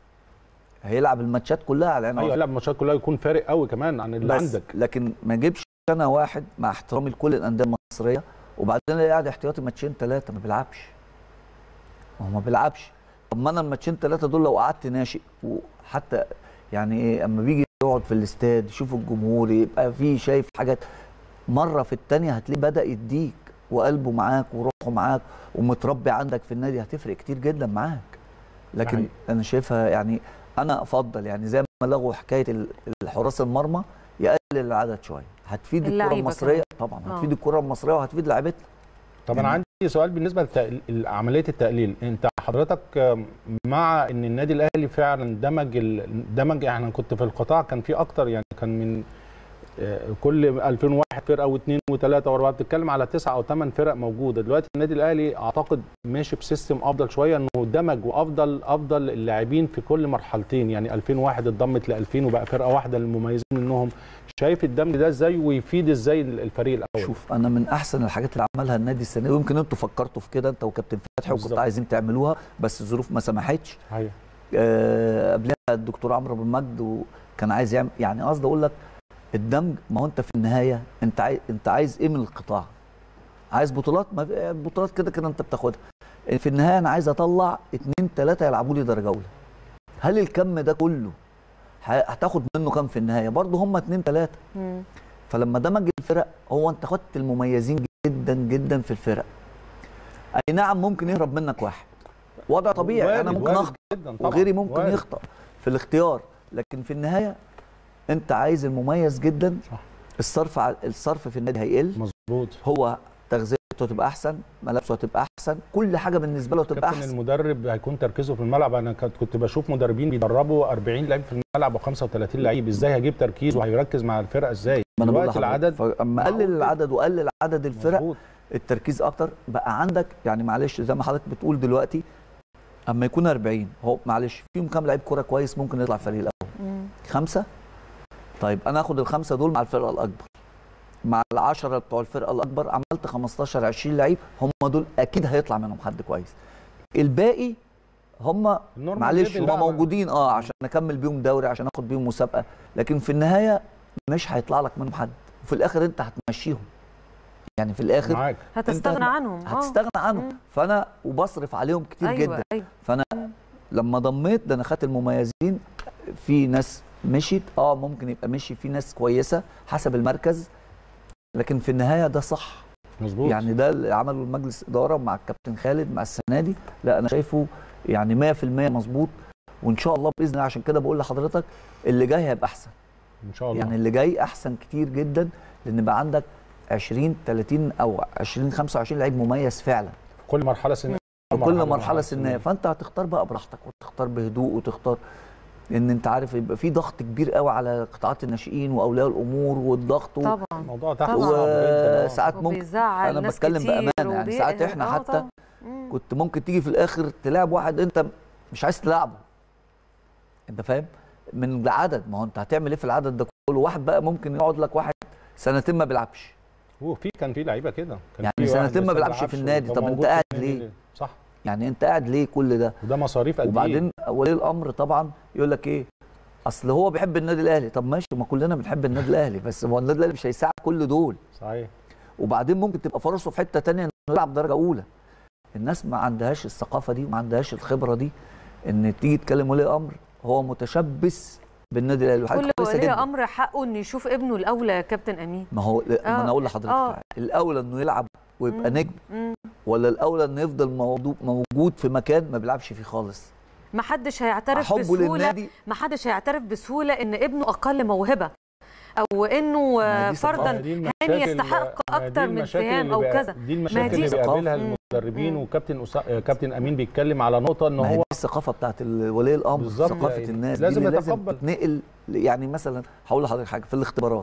C: هيلعب الماتشات كلها على عينه
B: ايوه
C: وعلى
B: لا الماتشات كلها يكون فارق قوي كمان عن اللي
C: بس
B: عندك
C: لكن ما اجيبش انا واحد مع احترامي لكل الانديه المصريه وبعدين الاقي قاعد احتياطي ماتشين ثلاثه ما بيلعبش ما هو ما بيلعبش طب ما انا الماتشين ثلاثه دول لو قعدت ناشئ وحتى يعني ايه اما بيجي يقعد في الاستاد يشوف الجمهور يبقى فيه شايف حاجات مره في الثانيه هتلاقيه بدا يديك وقلبه معاك وروحه معاك ومتربي عندك في النادي هتفرق كتير جدا معاك لكن
B: صحيح.
C: انا شايفها يعني انا افضل يعني زي ما لغوا حكايه ال- الحراس المرمى يقلل العدد شويه هتفيد الكره
A: اللعيبة
C: المصريه طبعا
A: آه.
C: هتفيد الكره المصريه وهتفيد لعيبتنا
B: طب انا
C: يعني-
B: عندي سؤال بالنسبه لعمليه التقليل انت حضرتك آم، مع ان النادي الاهلي فعلا دمج ال- دمج يعني أنا كنت في القطاع كان في اكتر يعني كان من آه، كل 2001 فرقه واثنين وثلاثه واربعه بتتكلم على تسعه او ثمان فرق موجوده دلوقتي النادي الاهلي اعتقد ماشي بسيستم افضل شويه انه دمج وافضل افضل اللاعبين في كل مرحلتين يعني 2001 اتضمت ل 2000 وبقى فرقه واحده المميزين منهم شايف الدمج ده ازاي ويفيد ازاي الفريق الاول
C: شوف انا من احسن الحاجات اللي عملها النادي السنه دي ويمكن انتوا فكرتوا في كده انت وكابتن فتحي وكنتوا
B: بالظبط.
C: عايزين تعملوها بس الظروف ما سمحتش
B: أيوة.
C: آه، قبلها الدكتور عمرو بن مجد وكان عايز يعمل يعني قصدي اقول لك الدمج ما هو انت في النهايه انت عايز انت عايز ايه من القطاع؟ عايز بطولات ما في- البطولات كده كده انت بتاخدها في النهايه انا عايز اطلع اتنين تلاته يلعبوا لي درجه اولى هل الكم ده كله ه- هتاخد منه كام في النهايه؟ برضه هم اتنين تلاته
A: مم.
C: فلما دمج الفرق هو انت خدت المميزين جدا جدا في الفرق اي نعم ممكن يهرب منك واحد وضع طبيعي
B: وارد-
C: انا ممكن
B: وارد
C: اخطا
B: جدا طبعاً،
C: وغيري ممكن
B: وارد.
C: يخطا في الاختيار لكن في النهايه انت عايز المميز جدا
B: صح.
C: الصرف على الصرف في النادي هيقل
B: مظبوط
C: هو تغذيته تبقى احسن ملابسه هتبقى احسن كل حاجه بالنسبه له تبقى
B: كابتن
C: احسن
B: المدرب هيكون تركيزه في الملعب انا كنت كنت بشوف مدربين بيدربوا 40 لعيب في الملعب و35 لعيب ازاي هيجيب تركيز وهيركز مع الفرقه ازاي
C: ما انا بقول
B: دلوقتي
C: لحضرتك
B: العدد
C: فاما
B: معقول
C: قلل
B: جدا.
C: العدد وقلل عدد الفرق
B: مظبوط.
C: التركيز اكتر بقى عندك يعني معلش زي ما حضرتك بتقول دلوقتي اما يكون 40 هو معلش فيهم كام لعيب كوره كويس ممكن يطلع الفريق الاول
A: مم.
C: خمسه طيب انا اخد الخمسه دول مع الفرقه الاكبر مع العشرة بتوع الفرقه الاكبر عملت 15 20 لعيب هم دول اكيد هيطلع منهم حد كويس الباقي هم
B: النورمال
C: معلش
B: ليفل
C: هم
B: بقى.
C: موجودين اه عشان اكمل بيهم دوري عشان اخد بيهم مسابقه لكن في النهايه مش هيطلع لك منهم حد وفي الاخر انت هتمشيهم يعني في الاخر
B: معاك
A: هتستغنى
C: أنت
A: عنهم آه.
C: هتستغنى عنهم
A: مم.
C: فانا وبصرف عليهم كتير
A: أيوة
C: جدا
A: أيوة.
C: فانا لما ضميت ده انا خدت المميزين في ناس مشيت اه ممكن يبقى مشي في ناس كويسه حسب المركز لكن في النهايه ده صح
B: مظبوط
C: يعني ده اللي عمله المجلس اداره مع الكابتن خالد مع السنه دي لا انا شايفه يعني 100% مظبوط وان شاء الله باذن الله عشان كده بقول لحضرتك اللي جاي هيبقى احسن
B: ان شاء الله
C: يعني اللي جاي احسن كتير جدا لان بقى عندك 20 30 او 20 25 لعيب مميز فعلا
B: في كل مرحله سنيه
C: في كل مرحله سنيه فانت هتختار بقى براحتك وتختار بهدوء وتختار ان انت عارف يبقى في ضغط كبير قوي على قطاعات الناشئين واولياء الامور والضغط و...
A: طبعا
B: الموضوع تحت
A: طبعاً.
B: صعب جدا آه.
C: وساعات ممكن
A: وبيزعل
C: أنا
A: ناس
C: بتكلم
A: كتير
C: بأمانة، يعني
A: وبي-
C: ساعات إحنا
A: آه
C: حتى
A: طبعاً. مم.
C: كنت ممكن تيجي في الاخر تلعب واحد انت مش عايز تلعبه انت فاهم من العدد ما هو انت هتعمل ايه في العدد ده كله واحد بقى ممكن يقعد لك واحد سنتين ما بيلعبش
B: هو في كان في لعيبه كده كان
C: يعني
B: في واحد
C: سنتين ما
B: لسه
C: بيلعبش في النادي.
B: وكان
C: طب أنت
B: موجود في
C: قاعد
B: النادي
C: ليه؟
B: صح
C: يعني انت قاعد ليه كل ده
B: وده مصاريف قد ايه
C: وبعدين ولي الامر طبعا يقول لك ايه اصل هو بيحب النادي الاهلي طب ماشي ما كلنا بنحب النادي الاهلي بس هو النادي الاهلي مش هيساعد كل دول
B: صحيح
C: وبعدين ممكن تبقى فرصه في حته تانية انه يلعب درجه اولى الناس ما عندهاش الثقافه دي وما عندهاش الخبره دي ان تيجي تكلم ولي امر هو متشبث بالنادي الاهلي وحاجه
A: كل
C: كويسه
A: ولي
C: جدا
A: امر حقه انه يشوف ابنه الاولى يا كابتن امين
C: ما هو ما
A: آه،
C: انا اقول لحضرتك
A: آه.
C: حاجة. الاولى انه يلعب ويبقى
A: مم.
C: نجم
A: مم.
C: ولا الاولى انه يفضل موضوع موجود في مكان ما بيلعبش فيه خالص
A: ما حدش هيعترف
C: حبه
A: بسهوله
C: للنادي
A: ما حدش هيعترف بسهوله ان ابنه اقل موهبه او انه
C: ما
A: آه،
C: دي ثقافة.
B: ما
A: فرضا
B: دي
A: هاني
B: المشاكل-
A: يستحق
B: ما دي
A: اكتر من
B: المشاكل
A: سهام
B: اللي
A: او
B: بقى-
A: كذا
B: دي المشاكل
A: دي
B: اللي بيقابلها
A: مم.
B: المدربين
A: مم.
B: وكابتن أسا... آه، كابتن امين بيتكلم على نقطه ان
C: ما هي
B: هو
C: دي الثقافه بتاعت ال- ولي الامر
B: بالظبط.
C: ثقافه
B: يعني
C: الناس
B: لازم
C: دي اللي لازم
B: يتقبل.
C: تتنقل يعني مثلا هقول لحضرتك حاجه في الاختبارات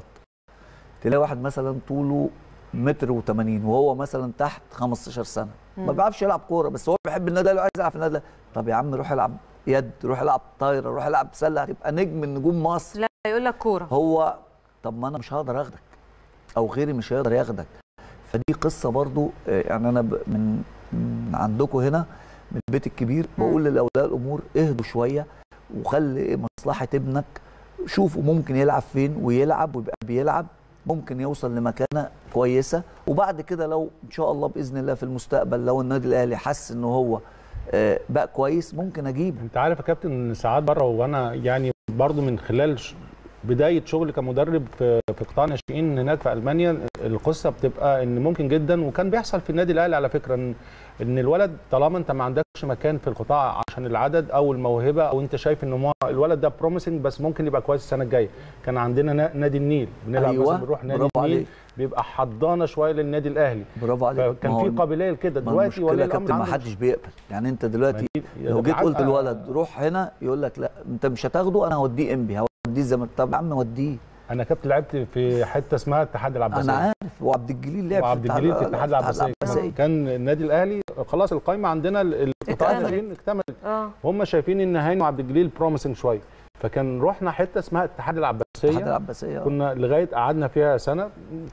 C: تلاقي واحد مثلا طوله متر و80 وهو مثلا تحت 15 سنه ما
A: مم.
C: بيعرفش يلعب كوره بس هو بيحب النادي الاهلي وعايز يلعب في النادي الأهلي. طب يا عم روح العب يد روح العب طايره روح العب سله هتبقى نجم من نجوم مصر
A: لا يقول لك كوره
C: هو طب ما انا مش هقدر اخدك او غيري مش هيقدر ياخدك فدي قصه برضو آه، يعني انا ب- من من عندكم هنا من البيت الكبير بقول لاولياء الامور اهدوا شويه وخلي مصلحه ابنك شوفوا ممكن يلعب فين ويلعب ويبقى بيلعب ممكن يوصل لمكانه كويسه وبعد كده لو ان شاء الله باذن الله في المستقبل لو النادي الاهلي حس ان هو آه، بقى كويس ممكن اجيبه
B: انت عارف يا كابتن ان ساعات بره وانا يعني برضو من خلال ش... بدايه شغلي كمدرب في في قطاع الناشئين هناك في المانيا القصه بتبقى ان ممكن جدا وكان بيحصل في النادي الاهلي على فكره ان ان الولد طالما انت ما عندكش مكان في القطاع عشان العدد او الموهبه او انت شايف ان هو الولد ده بروميسنج بس ممكن يبقى كويس السنه الجايه كان عندنا نا- نادي النيل بنلعب
C: أيوة،
B: مثلا بنروح نادي
C: برافو
B: النيل
C: عليك.
B: بيبقى حضانه شويه للنادي الاهلي
C: برافو عليك
B: فكان
C: ما هو-
B: في قابليه لكده
C: ما
B: دلوقتي
C: المشكله
B: ولي
C: يا
B: الامر
C: كابتن ما
B: عنده
C: حدش بيقبل يعني انت دلوقتي
B: ما دي-
C: لو جيت قلت
B: بالعكس-
C: الولد روح هنا يقول لك لا انت مش هتاخده انا هوديه انبي هوديه زي ما طب يا عم وديه
B: انا كنت لعبت في حته اسمها اتحاد العباسيه
C: انا عارف وعبد الجليل لعب
B: وعبد الجليل في اتحاد العباسيه كان- كان النادي الاهلي خلاص القايمه عندنا ال- القطاع
A: اكتملت.
B: الناشئين اكتملت
A: اه
B: هم شايفين ان هاني وعبد الجليل بروميسنج شويه فكان رحنا حته اسمها اتحاد
C: اتحاد
B: العباسيه
C: العباسيه
B: كنا لغايه قعدنا فيها سنه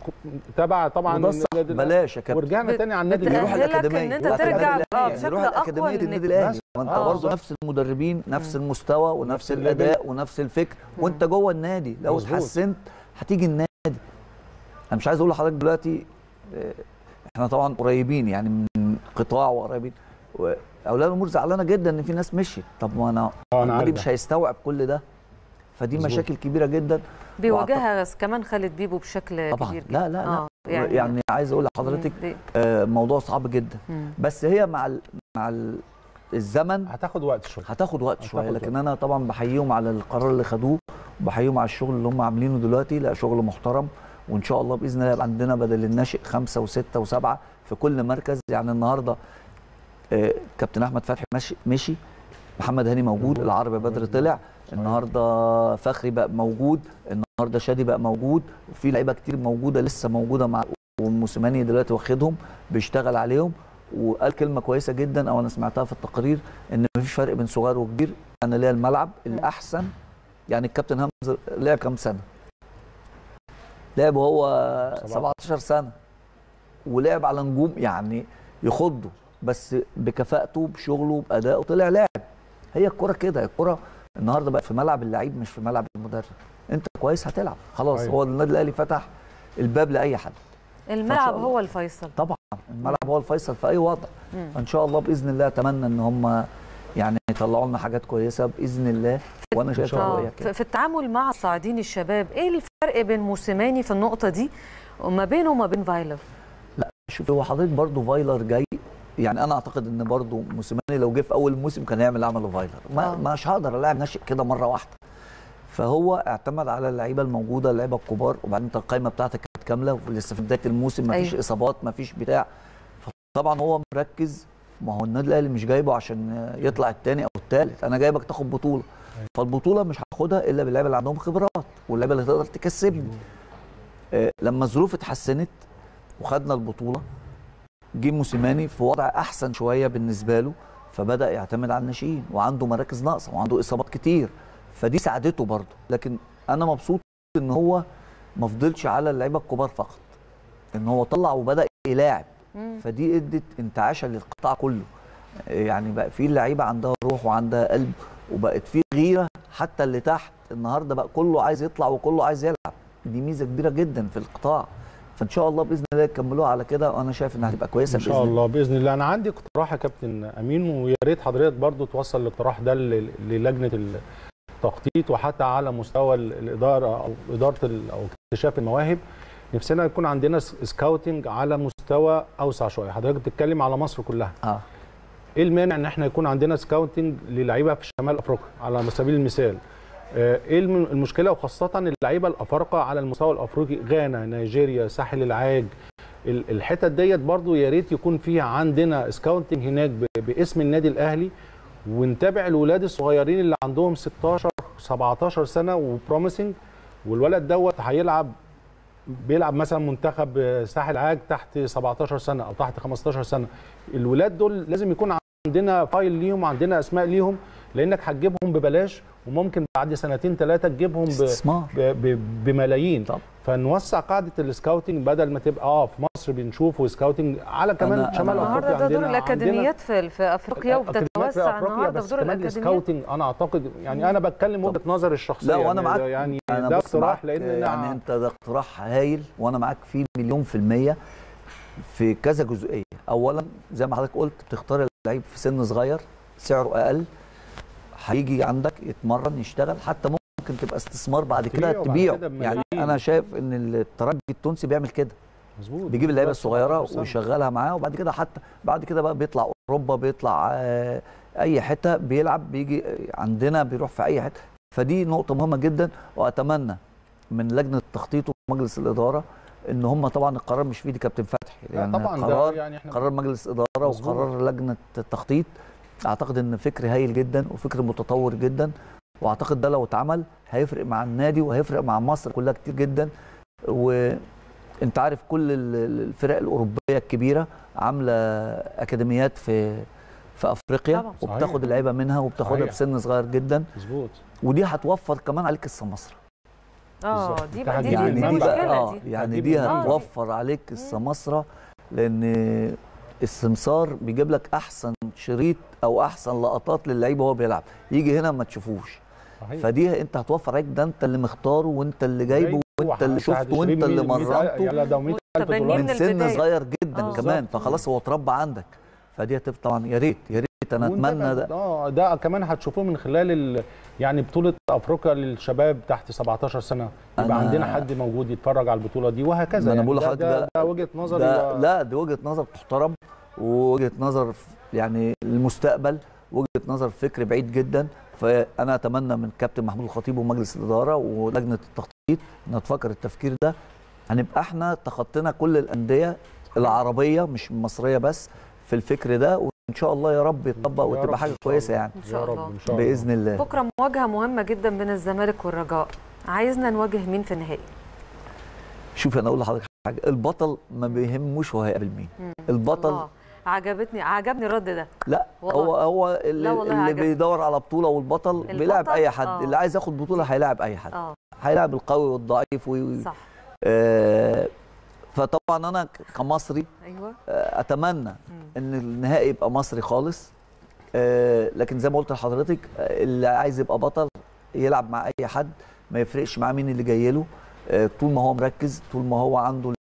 B: تبع طبعا
C: وده الصح
B: النادي الأهلي.
C: بلاش يا كابتن
B: ورجعنا
A: بت-
B: تاني على النادي
A: بتأهلك
B: الاهلي
C: يروح
A: إن
C: الاكاديميه
A: أنت
C: يروح
A: ترجع
C: الأكاديمية.
A: آه،
C: يعني
A: بشكل
C: يروح
A: أقوى
C: الاكاديميه
A: للنادي.
C: النادي الاهلي
B: بس.
C: ما انت
A: آه،
C: برضه
B: بالظبط.
C: نفس المدربين نفس المستوى ونفس
B: نفس الليفل.
C: الاداء ونفس الفكر وانت جوه النادي لو
B: مظبوط.
C: اتحسنت هتيجي النادي انا مش عايز اقول لحضرتك دلوقتي آه، احنا طبعا قريبين يعني من قطاع وقريبين واولياء الامور زعلانه جدا ان في ناس مشيت طب ما انا
B: اه انا
C: النادي
B: عارف
C: مش
B: ده.
C: هيستوعب كل ده فدي
B: مظبوط.
C: مشاكل كبيره جدا
A: بيواجهها كمان خالد بيبو بشكل
C: طبعا
A: كبير
C: لا لا لا
A: آه،
C: يعني, يعني عايز اقول لحضرتك
A: دي-
C: آه، موضوع صعب جدا
A: مم.
C: بس هي مع ال مع ال الزمن
B: هتاخد وقت شويه
C: هتاخد وقت
B: هتاخد
C: شويه
B: وقت.
C: لكن انا طبعا بحييهم على القرار اللي خدوه وبحييهم على الشغل اللي هم عاملينه دلوقتي لا شغل محترم وان شاء الله باذن الله يبقى عندنا بدل الناشئ خمسه وسته وسبعه في كل مركز يعني النهارده آه، كابتن احمد فتحي مشي مشي محمد هاني موجود
B: موجود.
C: العربي بدر طلع النهارده فخري بقى موجود النهارده شادي بقى موجود وفي لعيبه كتير موجوده لسه موجوده مع وموسيماني دلوقتي واخدهم بيشتغل عليهم وقال كلمه كويسه جدا او انا سمعتها في التقرير ان مفيش فرق بين صغير وكبير انا ليا الملعب الاحسن يعني الكابتن همزه لعب كام سنه لعب وهو 17 سنه ولعب على نجوم يعني يخضه بس بكفاءته بشغله بادائه طلع لاعب هي الكره كده الكره النهارده بقى في ملعب اللعيب مش في ملعب المدرب انت كويس هتلعب خلاص
B: أيوة.
C: هو النادي الاهلي فتح الباب لاي حد
A: الملعب
C: الله.
A: هو الفيصل
C: طبعا الملعب هو الفيصل في اي وضع
A: مم.
C: فان شاء الله باذن الله اتمنى ان هم يعني يطلعوا لنا حاجات كويسه باذن الله وانا شايف
B: شاء الله.
C: الرؤيه
A: آه،
C: كده
A: في في التعامل مع الصاعدين الشباب ايه الفرق بين موسيماني في النقطه دي وما بينه وما بين فايلر
C: شوف هو حضرتك برضو فايلر جاي يعني انا اعتقد ان برضو موسيماني لو جه في اول موسم كان هيعمل عمله فايلر ما
A: آه.
C: مش هقدر الاعب ناشئ كده مره واحده فهو اعتمد على اللعيبه الموجوده اللعيبه الكبار وبعدين انت القائمه بتاعتك كانت كامله ولسه في بدايه الموسم ما فيش
A: أيوة.
C: اصابات ما فيش بتاع فطبعا هو مركز ما هو النادي الاهلي مش جايبه عشان يطلع الثاني او الثالث انا جايبك تاخد بطوله فالبطوله مش هاخدها الا باللعيبه اللي عندهم خبرات واللعيبه اللي تقدر تكسبني آه، لما الظروف اتحسنت وخدنا البطوله جه موسيماني في وضع احسن شويه بالنسبه له فبدا يعتمد على الناشئين وعنده مراكز ناقصه وعنده اصابات كتير فدي ساعدته برضه لكن انا مبسوط ان هو ما فضلش على اللعيبه الكبار فقط ان هو طلع وبدا يلاعب
A: مم.
C: فدي ادت انتعاشا للقطاع كله يعني بقى في لعيبه عندها روح وعندها قلب وبقت في غيره حتى اللي تحت النهارده بقى كله عايز يطلع وكله عايز يلعب دي ميزه كبيره جدا في القطاع فان شاء الله باذن الله يكملوها على كده وانا شايف انها هتبقى كويسه
B: ان شاء
C: بإذن
B: الله باذن الله انا عندي اقتراح يا كابتن امين ويا ريت حضرتك برضو توصل الاقتراح ده ل- للجنه التخطيط وحتى على مستوى ال- الاداره او اداره ال- او اكتشاف المواهب نفسنا يكون عندنا س- سكاوتنج على مستوى اوسع شويه حضرتك بتتكلم على مصر كلها
C: اه
B: ايه المانع ان احنا يكون عندنا سكاوتنج للعيبه في شمال افريقيا على سبيل المثال آه، ايه الم- المشكله وخاصه اللعيبه الافارقه على المستوى الافريقي غانا نيجيريا ساحل العاج ال- الحتت ديت برضو يا ريت يكون فيها عندنا سكاوتنج هناك ب- باسم النادي الاهلي ونتابع الولاد الصغيرين اللي عندهم 16 17 سنه وبروميسنج والولد دوت هيلعب بيلعب مثلا منتخب ساحل عاج تحت 17 سنه او تحت 15 سنه الولاد دول لازم يكون عندنا فايل ليهم عندنا اسماء ليهم لانك هتجيبهم ببلاش وممكن بعد سنتين ثلاثه تجيبهم ب...
C: استثمار
B: ب... ب... بملايين
C: طب
B: فنوسع قاعده السكاوتنج بدل ما تبقى اه في مصر بنشوف سكاوتنج على كمان
C: أنا-
B: شمال
C: أنا-
B: افريقيا
A: النهارده ده دور
B: عندنا
A: الاكاديميات في في افريقيا
B: أكاديميات في
A: وبتتوسع
B: أفريقيا،
A: النهارده
B: بس
A: في دور
B: كمان
A: الاكاديميات
B: السكاوتنج انا اعتقد يعني انا بتكلم وجهه نظري الشخصيه
C: لا وانا
B: يعني
C: معاك
B: ده يعني
C: أنا
B: ده
C: بص
B: اقتراح
C: معاك
B: لان
C: يعني
B: أنا
C: انت ده اقتراح هايل وانا معاك فيه مليون في الميه في كذا جزئيه اولا زي ما حضرتك قلت بتختار اللعيب في سن صغير سعره اقل هيجي عندك يتمرن يشتغل حتى ممكن تبقى استثمار بعد كده
B: تبيعه بعد
C: تبيعه
B: كده
C: يعني
B: بملايين.
C: انا شايف ان الترجي التونسي بيعمل كده
B: مظبوط
C: بيجيب اللعيبه الصغيره
B: سنة.
C: ويشغلها معاه وبعد كده حتى بعد كده بقى بيطلع اوروبا بيطلع آه، اي حته بيلعب بيجي عندنا بيروح في اي حته فدي نقطه مهمه جدا واتمنى من لجنه التخطيط ومجلس الاداره ان هم طبعا القرار مش في ايد كابتن فتحي
B: لا
C: لان
B: طبعا
C: قرار
B: ده يعني احنا
C: قرار مجلس اداره
B: مظبوط.
C: وقرار لجنه التخطيط اعتقد ان فكر هايل جدا وفكر متطور جدا واعتقد ده لو اتعمل هيفرق مع النادي وهيفرق مع مصر كلها كتير جدا وانت عارف كل ال- ال- الفرق الاوروبيه الكبيره عامله اكاديميات في في افريقيا
A: طبعا.
C: وبتاخد
B: صحيح.
C: اللعيبه منها وبتاخدها
B: صحيح.
C: بسن صغير جدا
B: مظبوط
C: ودي هتوفر كمان عليك السمسره
A: اه
B: بالظبط.
A: دي
B: انت
A: بقى دي,
B: هتجيب
A: دي,
C: يعني
A: دي
C: دي بقى
A: مشكله
C: اه
A: دي
C: يعني
B: هتجيب
C: دي
B: منين؟
C: هتوفر عليك السمسره لان السمسار بيجيب لك احسن شريط او احسن لقطات للعيب وهو بيلعب يجي هنا ما تشوفوش
B: صحيح
C: فدي انت هتوفر عليك ده انت اللي مختاره وانت اللي جايبه وانت اللي شفته وانت اللي مرنته
B: يلا ده 100000
A: متبنيه
B: دولار
A: من
C: من سن
A: البداية.
C: صغير جدا
A: آه.
C: كمان
A: بالظبط.
C: فخلاص هو اتربى عندك فدي هتبقى طبعا يا ريت يا ريت انا
B: وانت
C: اتمنى
B: بقى-
C: ده
B: اه ده كمان هتشوفوه من خلال ال... يعني بطوله افريقيا للشباب تحت 17 سنه يبقى
C: أنا-
B: عندنا حد موجود يتفرج على البطوله دي وهكذا
C: ما أنا
B: يعني
C: بقول
B: ده,
C: لحضرتك
B: ده,
C: ده-
B: ده وجهه نظري
C: ده
B: و-
C: لا دي وجهه نظر تحترم ووجهه نظر ف- يعني المستقبل وجهه نظر فكر بعيد جدا فانا اتمنى من كابتن محمود الخطيب ومجلس الاداره ولجنه التخطيط ان تفكر التفكير ده هنبقى احنا تخطينا كل الانديه العربيه مش المصريه بس في الفكر ده وان شاء الله يا رب يتطبق
B: يا رب
C: وتبقى
B: إن
C: حاجه
B: شاء
C: كويسه
B: الله.
C: يعني
A: ان شاء
B: يا رب
A: الله
B: ان شاء الله
C: باذن الله
A: بكره مواجهه مهمه جدا بين الزمالك والرجاء عايزنا نواجه مين في النهائي
C: شوف انا اقول لحضرتك حاجه البطل ما بيهموش هو هيقابل مين
A: مم.
C: البطل
A: الله. عجبتني عجبني الرد ده
C: لا
A: والله.
C: هو هو اللي,
A: لا والله
C: اللي
A: عجبني.
C: بيدور على بطوله والبطل
A: البطل،
C: بيلعب اي حد
A: آه.
C: اللي عايز ياخد بطوله هيلاعب اي حد
A: اه
C: هيلاعب القوي والضعيف و و-
A: صح
C: آه فطبعا انا ك- كمصري
A: ايوه
C: آه اتمنى
A: مم.
C: ان النهائي يبقى مصري خالص آه لكن زي ما قلت لحضرتك آه، اللي عايز يبقى بطل يلعب مع اي حد ما يفرقش معاه مين اللي جاي له آه طول ما هو مركز طول ما هو عنده النية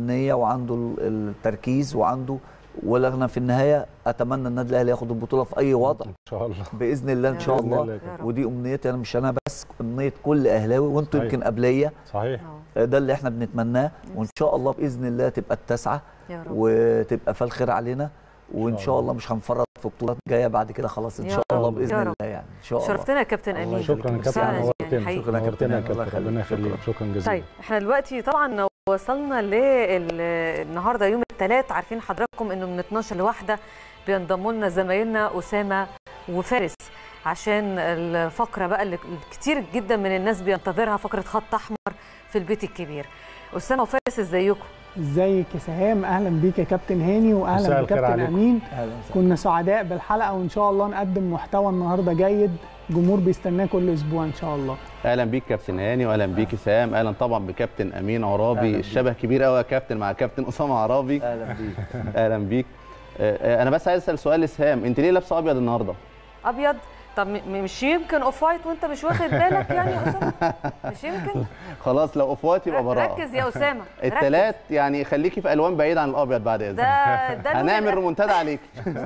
C: النيه وعنده ال- التركيز وعنده ولغنا في النهايه اتمنى النادي الاهلي ياخد البطوله في اي وضع
B: ان شاء الله
C: باذن الله ان شاء
B: بإذن
C: الله
B: الله
A: يا رب.
C: ودي امنيتي انا مش انا بس امنيه كل اهلاوي وانتوا
B: صحيح.
C: يمكن قبليه
B: صحيح
A: آه،
C: ده اللي احنا بنتمناه وان شاء الله باذن الله تبقى التاسعه
A: يا رب
C: وتبقى فال خير علينا وان
B: شاء
C: شاء
B: الله.
C: الله مش هنفرط في بطولات جايه بعد كده خلاص ان
A: يا
C: شاء
A: رب.
C: الله
A: يا
C: باذن
A: رب.
C: الله يعني ان شاء الله
A: شرفتنا يا كابتن
C: الله
A: امين
B: شكرا يا كابتن
A: فعلاً يعني
B: نورتنا
A: حقيقي.
C: شكرا يا كابتن.
B: نورتنا يا
C: الله
B: كابتن ربنا
C: يخليك.
B: يخليك شكرا جزيلا
A: طيب احنا دلوقتي طبعا وصلنا للنهارده يوم الثلاث عارفين حضراتكم انه من 12 لواحده بينضموا لنا زمايلنا اسامه وفارس عشان الفقره بقى اللي كتير جدا من الناس بينتظرها فقره خط احمر في البيت الكبير اسامه وفارس ازيكم
E: ازيك يا سهام اهلا بيك يا كابتن هاني
B: مساء
E: واهلا
B: الخير
E: بكابتن
B: عليكم.
E: امين
C: اهلا وسهلا
E: كنا سعداء بالحلقه وان شاء الله نقدم محتوى النهارده جيد جمهور بيستناه كل اسبوع ان شاء الله
F: اهلا بيك كابتن هاني واهلا بيك سام اهلا طبعا بكابتن امين
C: أهلاً
F: عرابي
C: بيك.
F: الشبه كبير قوي يا كابتن مع كابتن اسامه عرابي
C: اهلا بيك
F: اهلا بيك آه، آه، انا بس عايز اسال سؤال لسهام انت ليه لابسه ابيض النهارده
A: ابيض طب م- مش يمكن اوف وايت وانت مش واخد بالك يعني يا اسامه مش يمكن
F: خلاص لو اوف وايت يبقى براءه
A: ركز يا اسامه ركز.
F: التلات يعني خليكي في الوان بعيد عن الابيض بعد اذنك
A: ده ده لون
F: هنعمل
A: الأ-
F: ريمونتادا عليك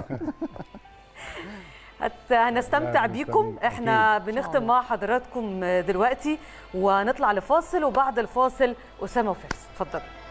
A: هت- هنستمتع
B: لا،
A: بيكم
B: مستنيين.
A: احنا بنختم مع حضراتكم دلوقتي ونطلع لفاصل وبعد الفاصل اسامه وفارس اتفضل